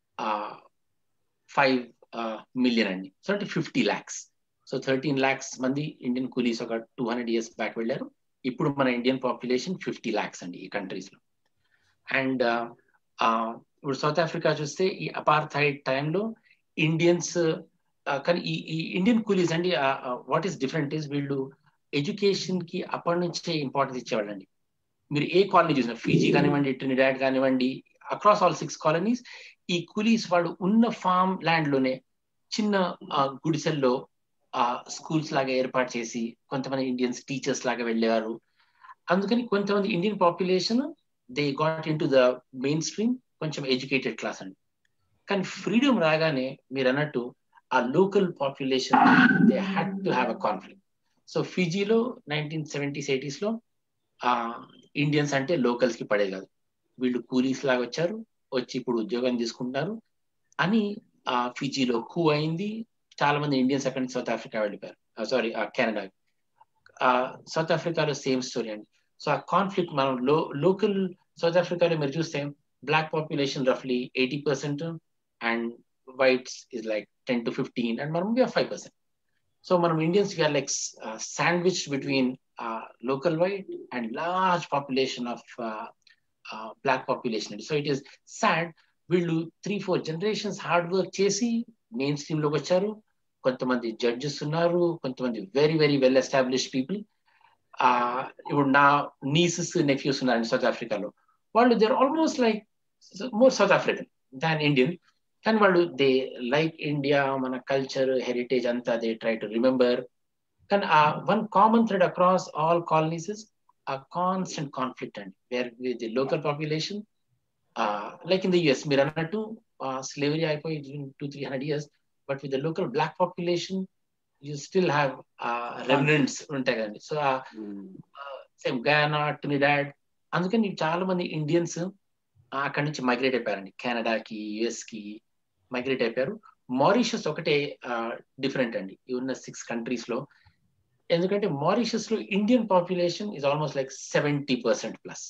ఫైవ్ మిలియన్ అండి సో అంటే fifty lakhs so thirteen lakhs మంది ఇండియన్ కూలీస్ ఒక టూ హండ్రెడ్ ఇయర్స్ బ్యాక్ వెళ్ళారు ఇప్పుడు మన ఇండియన్ పాపులేషన్ ఫిఫ్టీ ల్యాక్స్ అండి ఈ కంట్రీస్ లో అండ్ ఇప్పుడు సౌత్ ఆఫ్రికా చూస్తే ఈ అపార్థైడ్ టైంలో ఇండియన్స్ కానీ ఈ ఈ ఇండియన్ కూలీస్ అండి వాట్ ఈస్ డిఫరెంట్ ఈస్ వీళ్ళు ఎడ్యుకేషన్ కి అప్పటి నుంచే ఇంపార్టెన్స్ ఇచ్చేవాళ్ళండి మీరు ఏ కాలనీ చూసినా ఫీజీ కానివ్వండి ట్రినిడాడ్ కానివ్వండి అక్రాస్ ఆల్ సిక్స్ కాలనీస్ ఈ కూలీస్ వాళ్ళు ఉన్న ఫామ్ ల్యాండ్ లోనే చిన్న గుడిసెల్లో స్కూల్స్ లాగా ఏర్పాటు చేసి కొంతమంది ఇండియన్స్ టీచర్స్ లాగా వెళ్ళేవారు అందుకని కొంతమంది Indian population they got in to the main stream కొంచెం ఎడ్యుకేటెడ్ క్లాస్ అండి కానీ ఫ్రీడమ్ రాగానే మీరు అన్నట్టు ఆ local population they had to have a conflict so ఫిజీలో నైన్టీన్ సెవెంటీస్ ఎయిటీస్ లో ఆ ఇండియన్స్ అంటే లోకల్స్ కి పడేది కాదు వీళ్ళు కూలీస్ లాగా వచ్చారు వచ్చి ఇప్పుడు ఉద్యోగం తీసుకుంటున్నారు అని ఆ ఫిజీలో కూ అయింది చాలా మంది ఇండియన్స్ అక్కడి నుంచి సౌత్ ఆఫ్రికా వెళ్ళిపోయారు సారీ కెనడా సౌత్ ఆఫ్రికాలో సేమ్ స్టోరీ అండి సో ఆ కాన్ఫ్లిక్ట్ మనం లో లోకల్ సౌత్ ఆఫ్రికాలో మీరు చూస్తే బ్లాక్ పాపులేషన్ రఫ్లీ eighty percent and whites is like ten to fifteen and మనం వీఆర్ ఫైవ్ పర్సెంట్ సో మనం Indians we are like sandwich between local white and large population of black population అండి so it is sad వీళ్ళు three four generations hard work చేసి main stream లోకి వచ్చారు కొంతమంది judges ఉన్నారు కొంతమంది very very well establish people ఇప్పుడు నా నీసెస్ నెఫ్యూస్ ఉన్నారండి సౌత్ ఆఫ్రికాలో వాళ్ళు there almost like more South African than Indian కానీ వాళ్ళు దే లైక్ ఇండియా మన కల్చర్ హెరిటేజ్ అంతా దే ట్రై టు రిమెంబర్ కానీ ఆ one common thread across all colonies is a constant conflict అండి where with the local population like in the US మీరు అన్నట్టు slavery అయిపోయి two three hundred years but with the local black population you still have remnants ఉంటాయి కదండి so same Guyana Trinidad అందుకని చాలా మంది Indians అక్కడి నుంచి మైగ్రేట్ అయిపోయారండి కెనడాకి యుఎస్ కి మైగ్రేట్ అయిపోయారు మారిషస్ ఒకటే డిఫరెంట్ అండి ఈ ఉన్న సిక్స్ కంట్రీస్ లో ఎందుకంటే మారిషస్ లో Indian population is almost like seventy percent plus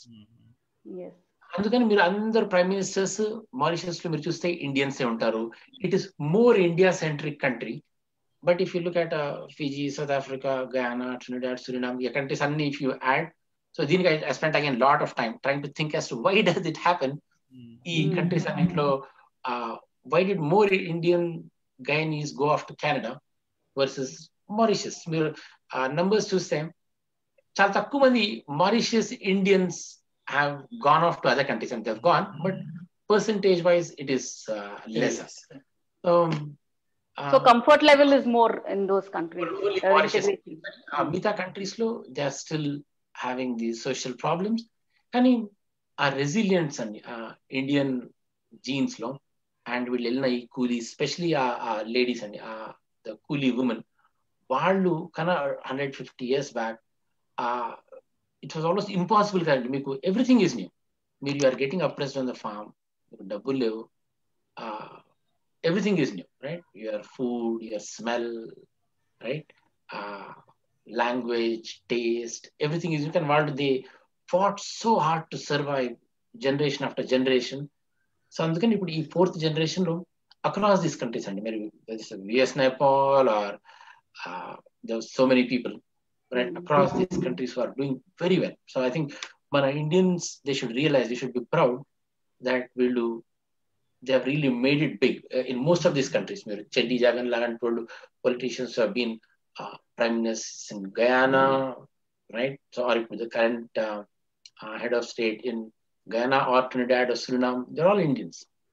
అందుకని మీరు అందరు ప్రైమ్ మినిస్టర్స్ మారిషస్ లో మీరు చూస్తే ఇండియన్సే ఉంటారు it is more India centric country but if you look at Fiji South Africa Guyana Trinidad Suriname ఈ కంట్రీస్ అన్ని ఇఫ్ యూ యాడ్ సో దీనికి I spent again lot of time trying to think as to why does it happen ఈ countries అన్నింటిలో why did more Indian Guyanese go off to Canada versus Mauritius మీరు numbers చూస్తే చాలా తక్కువ మంది Mauritius Indians have gone off to other countries and gone but percentage wise it is less so comfort level is more in those countries Only Mauritius. ఆ మిగతా countries లో they are still having the social problems కానీ ఆ resilience అండి ఆ Indian jeans లో and వీళ్ళు వెళ్ళిన ఈ కూలీ స్పెషలీ ఆ లేడీస్ అండి ఆ ద కూలీ ఉమెన్ వాళ్ళు కన్నా హండ్రెడ్ ఫిఫ్టీ ఇయర్స్ బ్యాక్ ఆ ఇట్ వాజ్ ఆల్మోస్ట్ ఇంపాసిబుల్ కదండి మీకు ఎవ్రీథింగ్ ఈజ్ న్యూ మీరు you are getting oppressed on the farm మీకు డబ్బులు లేవు everything is new right your food your smell right language taste everything is కానీ వాళ్ళు they fought so hard to survive generation after generation so అందుకని ఇప్పుడు ఈ fourth generation లో across these countries అండి మీరు V S Naipaul are so many people right across these countries are doing very well so I think మన Indians they should realize they should be proud that వీళ్ళు they have really made it big uh, in most of these countries. మీరు చెడ్డి జగన్ లాంటి వాళ్ళు politicians have been uh, prime ministers in Guyana, right? So, or the current uh, uh, head of state in Guyana or Trinidad or Suriname, they're all Indians.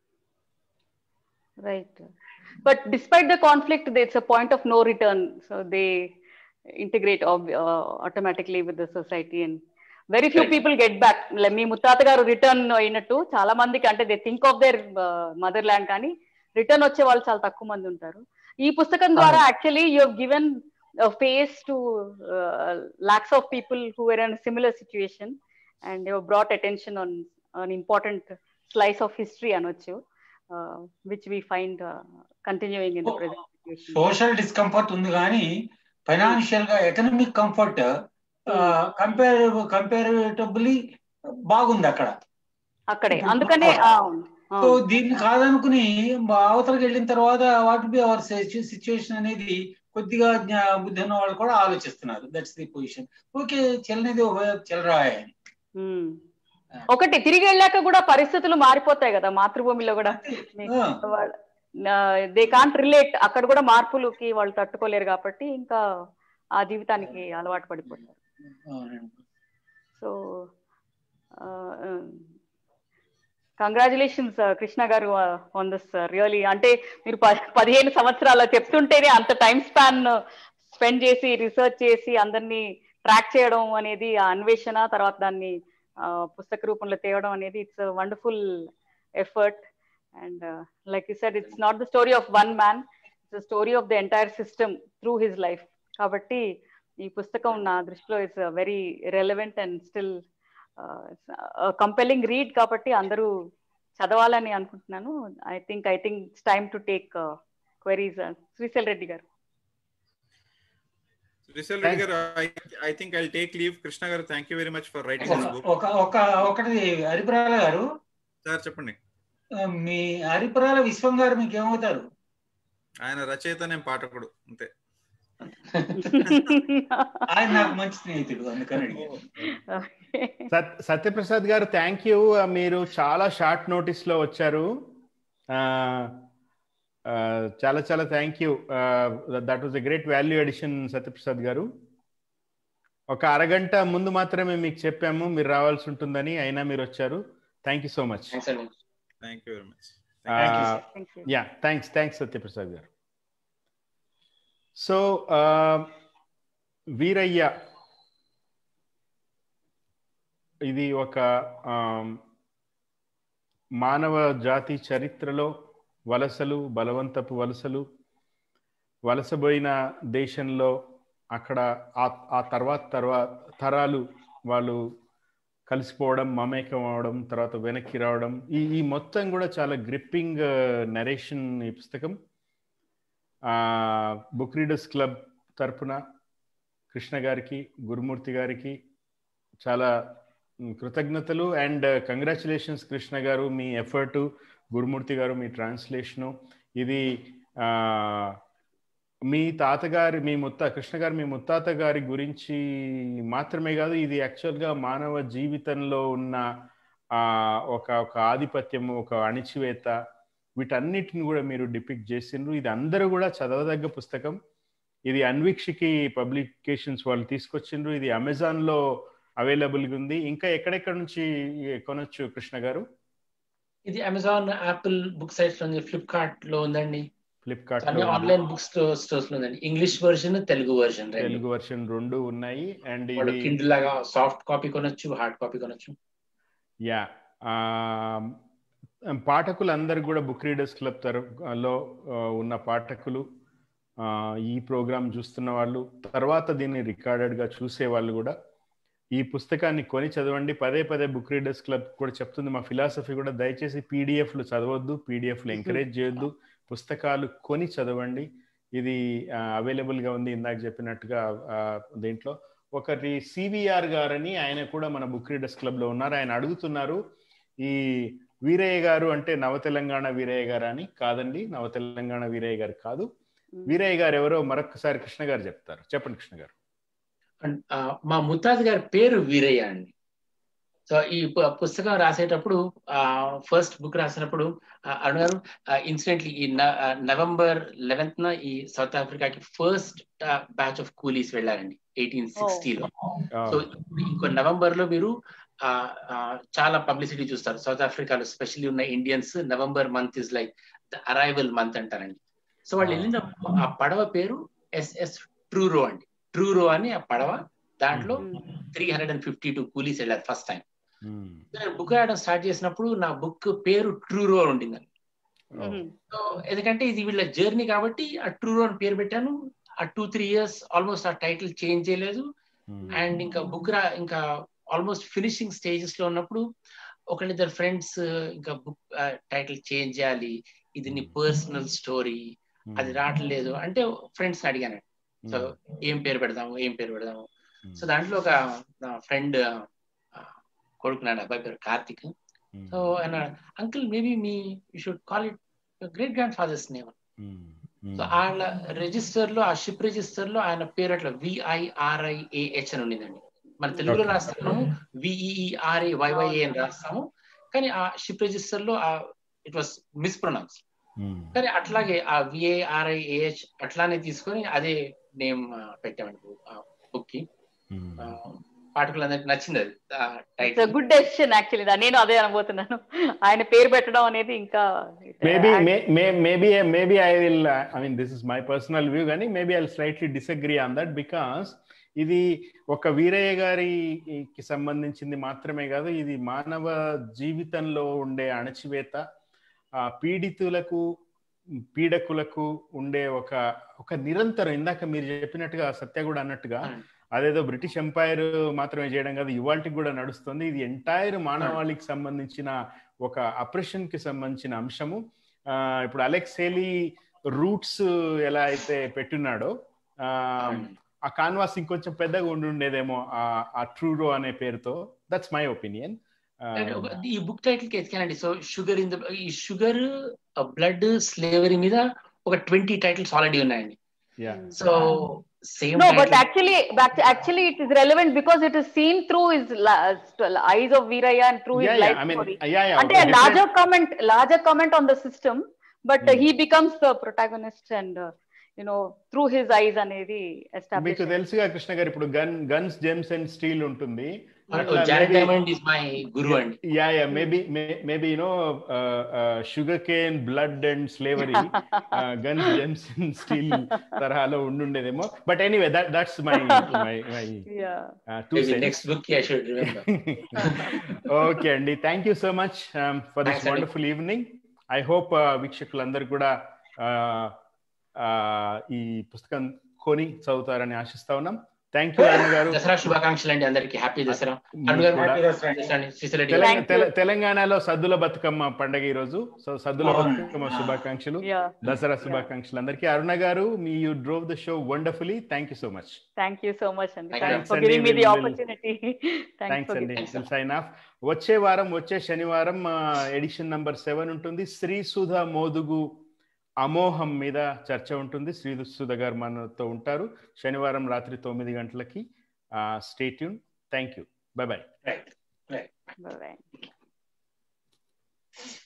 Right. But despite the conflict, it's a point of no return. So they integrate ob- uh, automatically with the society and very few Right. People get back మీ ముత్తాత గారు return అయినట్టు చాలా మందికి అంటే they think of their mother land కానీ return వచ్చే వాళ్ళు చాలా తక్కువ మంది ఉంటారు ఈ పుస్తకం ద్వారా actually you have given face to lots of people who are in similar situation and you brought attention on an important slice of history అనొచ్చు which we find continuing in the present situation social discomfort ఉంది కానీ financial గా economic comfort compare కంపేరేటబుల్లీ బాగుంది అక్కడ అక్కడే అందుకనే ఆ, ఆ, సో దీన్ని కాదనుకుని అవతలకి వెళ్ళిన తర్వాత వాట్ బి అవర్ సిచ్యువేషన్ అనేది కొద్దిగా జ్ఞా- బుద్ధి ఉన్న వాళ్ళు కూడా ఆలోచిస్తున్నారు దట్స్ ది పొజిషన్ ఓకే చెల్లనేది ఒకవైపు చెల్లరాయ అని ఉమ్. ఒకటి తిరిగి వెళ్ళాక కూడా పరిస్థితులు మారిపోతాయి కదా మాతృభూమిలో కూడా ఆ, దే కాంట్ రిలేట్ అక్కడ కూడా మార్పులకి వాళ్ళు తట్టుకోలేరు కాబట్టి ఇంకా ఆ జీవితానికి అలవాటు పడిపోతారు అవునండి. సో కంగ్రాచులేషన్స్ కృష్ణ గారు ఆన్ దిస్ రియలీ అంటే మీరు ప- పదిహేను సంవత్సరాల చెప్తుంటేనే అంత టైం స్పాన్ స్పెండ్ చేసి రీసెర్చ్ చేసి అందరినీ ట్రాక్ చేయడం అనేది ఆ అన్వేషణ తర్వాత దాన్ని ఆ, పుస్తక రూపంలో తేవడం అనేది it's wonderful effort and like you said it's not the story of one man it's story of the entire system through his life కాబట్టి ఈ పుస్తకం నా దృష్టిలో it's very relevant and still compelling read కాబట్టి అందరూ చదవాలని అనుకుంటున్నాను I think I think it's time to take queries Srishail Reddy గారు శ్రీశైల్ రెడ్డి గారు I think I take leave Krishna గారు thank you very much for writing this book ఒక ఒక ఒకటి హరిపురాల గారు సార్ చెప్పండి ఆ, మీ హరిపురాల విశ్వం గారు మీకు ఏమవుతారు ఆయన రచయిత నేను పాఠకుడు అంతే ఆయన నాకు మంచి స్నేహితుడు అందుకని అడిగాను. సత్ సత్యప్రసాద్ గారు థ్యాంక్ యూ మీరు చాలా షార్ట్ నోటీస్ లో వచ్చారు ఆ, ఆ, చాలా చాలా thank you that was a great value addition Satyaprasad గారు ఒక అరగంట ముందు మాత్రమే మీకు చెప్పాము మీరు రావాల్సి ఉంటుందని అయినా మీరు వచ్చారు thank you so much Thanks, అండి. Thank you very much Thank you, sir. Thank you. Yeah thanks thanks Satyaprasad గారు సో వీరయ్య ఇది ఒక ఆమ్, మానవ జాతి చరిత్రలో వలసలు బలవంతపు వలసలు వలసపోయిన దేశంలో అక్కడ ఆ- ఆ తర్వాత తర్వాత తరాలు వాళ్ళు కలిసిపోవడం మమేకం అవడం తర్వాత వెనక్కి రావడం ఈ ఈ మొత్తం కూడా చాలా గ్రిప్పింగ్ నరేషన్ ఈ పుస్తకం బుక్ రీడర్స్ క్లబ్ తరపున కృష్ణ గారికి గురుమూర్తి గారికి చాలా మ్, కృతజ్ఞతలు అండ్ కంగ్రాచులేషన్స్ కృష్ణ గారు మీ ఎఫర్టు గురుమూర్తి గారు మీ ట్రాన్స్లేషను ఇది ఆ, మీ తాతగారి మీ ముత్త కృష్ణ గారు మీ ముత్తాత గారి గురించి మాత్రమే కాదు ఇది యాక్చువల్గా మానవ జీవితంలో ఉన్న ఆ, ఒక ఒక ఆధిపత్యము ఒక అణిచివేత వీటన్నిటిని కూడా మీరు డిపిక్ట్ చేసిండ్రు ఇది అందరూ కూడా చదవదగ్గ పుస్తకం ఇది అన్వీక్షికి పబ్లికేషన్స్ వాళ్ళు తీసుకొచ్చిండ్రు ఇది అమెజాన్ లో అవైలబుల్గా ఉంది ఇంకా ఎక్కడెక్కడ నుంచి కొనొచ్చు కృష్ణ గారు ఇది అమెజాన్ యాపిల్ బుక్ సైట్స్ లో ఉంది ఫ్లిప్కార్ట్ లో ఉందండి ఫ్లిప్కార్ట్ అన్ని ఆన్లైన్ బుక్ స్టోర్స్ లో ఉందండి English version Telugu version Telugu version రెండు ఉన్నాయి అండ్ వాడు ఇది కిండ్ లాగా సాఫ్ట్ కాపీ కొనొచ్చు హార్డ్ కాపీ కొనొచ్చు యా పాఠకులందరూ కూడా బుక్ రీడర్స్ క్లబ్ తరఫులో ఉన్న పాఠకులు ఆ, ఈ ప్రోగ్రామ్ చూస్తున్న వాళ్ళు తర్వాత దీన్ని రికార్డెడ్గా చూసే వాళ్ళు కూడా ఈ పుస్తకాన్ని కొని చదవండి పదే పదే బుక్ రీడర్స్ క్లబ్ కూడా చెప్తుంది మా ఫిలాసఫీ కూడా దయచేసి పీడిఎఫ్లు చదవద్దు పీడిఎఫ్లు ఎంకరేజ్ చేయొద్దు పుస్తకాలు కొని చదవండి ఇది అవైలబుల్గా ఉంది ఇందాక చెప్పినట్టుగా ఆ, దీంట్లో ఒకటి సివిఆర్ గారని ఆయన కూడా మన బుక్ రీడర్స్ క్లబ్లో ఉన్నారు ఆయన అడుగుతున్నారు ఈ వీరయ్య గారు అంటే నవ తెలంగాణ వీరయ్య గారు అని కాదండి నవ తెలంగాణ వీరయ్య గారు కాదు వీరయ్య గారు ఎవరో మరొకసారి కృష్ణ గారు చెప్తారు చెప్పండి కృష్ణ గారు అండ్, ఆ, మా ముత్తాత గారి పేరు వీరయ్య అండి సో ఈ పు- పుస్తకం రాసేటప్పుడు ఫస్ట్ బుక్ రాసినప్పుడు ఆ, అరుణ్ గారు ఇన్సిడెంట్లీ ఈ న- ఆ, నవంబర్ లెవెన్త్ న ఈ సౌత్ ఆఫ్రికాకి ఫస్ట్ బ్యాచ్ ఆఫ్ కూలీస్ వెళ్ళారండి ఎయిటీన్ సిక్స్టీలో ఆ, సో ఇంకో నవంబర్ లో మీరు ఆ, ఆ, చాలా పబ్లిసిటీ చూస్తారు సౌత్ ఆఫ్రికాలో స్పెషల్లీ ఉన్న Indians November month is like the arrival month అంటారండి సో వాళ్ళు Ah. వెళ్ళినప్పుడు ఆ పడవ పేరు ఎస్ఎస్ ట్రూరో అండి ట్రూరో అని ఆ పడవ దాంట్లో three hundred and fifty two coolies వెళ్ళారు ఫస్ట్ టైం ఉమ్, నేను బుక్ రాయడం స్టార్ట్ చేసినప్పుడు నా బుక్ పేరు ట్రూరో ఉండిందండి ఓ, సో ఎందుకంటే ఇది వీళ్ళ జర్నీ కాబట్టి ఆ ట్రూరో అని పేరు పెట్టాను ఆ టూ త్రీ ఇయర్స్ ఆల్మోస్ట్ ఆ టైటిల్ చేంజ్ చేయలేదు ఉమ్, అండ్ ఇంకా బుక్ రా ఇంకా ఆల్మోస్ట్ ఫినిషింగ్ స్టేజెస్ లో ఉన్నప్పుడు ఒకళ్ళిద్దరు ఫ్రెండ్స్ ఇంకా బుక్ టైటిల్ చేంజ్ చేయాలి ఇది నీ పర్సనల్ స్టోరీ ఉమ్, అది రావట్లేదు అంటే ఫ్రెండ్స్ అడిగాను ఉమ్, సో ఏం పేరు పెడదాము ఏం పేరు పెడదాము ఉమ్, సో దాంట్లో ఒక నా ఫ్రెండ్ కొడుకున్నాడు అబ్బాయి పేరు కార్తిక్ ఉమ్, సో ఆయన అంకుల్ మేబీ మీ you should call it great grand father's name um, um, so వాళ్ళ రిజిస్టర్ లో ఆ షిప్ రిజిస్టర్ లో ఆయన పేరు అట్లా విఐఆర్ఐఏహెచ్ అని ఉండిందండి మన తెలుగులో Okay. రాస్తాము విఈఆర్ఐ వైవైఏ అని రాస్తాము కానీ ఆ షిప్ రిజిస్టర్ లో ఇట్ వాస్ మిస్ప్రొనౌన్స్ ఉమ్, కానీ అట్లాగే ఆ విఐఆర్ఐఏహెచ్ అట్లానే తీసుకొని అదే నేమ్ పెట్టామండి బుక్ కి ఉమ్. పాఠకులందరికి నచ్చింది అది it's title good decision actually నేను అదే అనబోతున్నాను ఆయన పేరు పెట్టడం అనేది ఇంకా maybe may, may, maybe maybe i will uh, i mean this is my personal view కానీ maybe i'll slightly disagree on that because ఇది ఒక వీరయ్య గారికి సంబంధించింది మాత్రమే కాదు ఇది మానవ జీవితంలో ఉండే అణచివేత ఆ పీడితులకు పీడకులకు ఉండే ఒక ఒక నిరంతరం ఇందాక మీరు చెప్పినట్టుగా సత్య కూడా అన్నట్టుగా అదేదో బ్రిటిష్ ఎంపైర్ మాత్రమే చేయడం కాదు ఇవాళకి కూడా నడుస్తుంది ఇది ఎంటైర్ మానవాళికి సంబంధించిన ఒక అప్రెషన్ కి సంబంధించిన అంశము ఆ, ఇప్పుడు అలెక్స్ హేలీ రూట్స్ ఎలా అయితే పెట్టున్నాడో ఆ, ఆ కాన్వాస్ ఇంకొంచెం పెద్దగా ఉండి ఉండేదేమో ఆ- ఆ ట్రూరో అనే పేరుతో దట్స్ మై ఒపీనియన్ ఈ బుక్ టైటిల్ కి ఎతికానండి సో షుగర్ ఇన్ ద ఈ షుగర్ బ్లడ్ స్లేవరీ మీద ఒక ట్వంటీ టైటిల్స్ ఆల్రెడీ ఉన్నాయండి yeah so same No, but actually, but actually, it is relevant because it is seen through his la- st- eyes of Viraya and through his yeah, yeah, life I mean, story. yeah, yeah. అంటే okay, larger different- comment, larger comment on the system, but uh, Hmm. he becomes the protagonist and uh, you know through his eyes అనేది మీకు established. తెలుసుగా కృష్ణ గారు ఇప్పుడు gun guns gems and steel ఉంటుంది Jared Diamond is my guru అండి yeah yeah maybe maybe you know sugar cane blood and slavery guns gems and steel తరహాలో ఉండుండేదేమో but anyway that that's my my my Yeah. To next book I should remember okay అండి thank you so much for this Thanks, Andy. Wonderful evening I hope వీక్షకులందరూ కూడా uh, uh, ఈ పుస్తకం కొని చదువుతారని ఆశిస్తా ఉన్నాం thank you అన్న గారు దసరా శుభాకాంక్షలు అండి అందరికి హ్యాపీ దసరా మీకు అరుణ్ గారు కూడా. హ్యాపీ దసరా అండి శ్రీశైలం తెలంగాణ Thank you. తెల- తెలంగాణలో సద్దుల బతుకమ్మ పండగ ఈ రోజు సో సద్దుల అవును. బతుకమ్మ శుభాకాంక్షలు Yeah. దసరా శుభాకాంక్షలు అందరికీ అరుణ గారు మీ you drove the show wonderfully thank you so much Thank you so much, Andy. Thank you. Thanks for Thanks, giving me Andy. the We'll- we'll- opportunity. Thanks thanks for అండి giving. Sign off వచ్చే వారం వచ్చే శనివారం edition number seven ఉంటుంది శ్రీ సుధా మోదుగు అమోహం మీద చర్చ ఉంటుంది శ్రీ సుధ గారు మనతో ఉంటారు శనివారం రాత్రి తొమ్మిది గంటలకి stay tuned thank you bye bye right Bye-bye.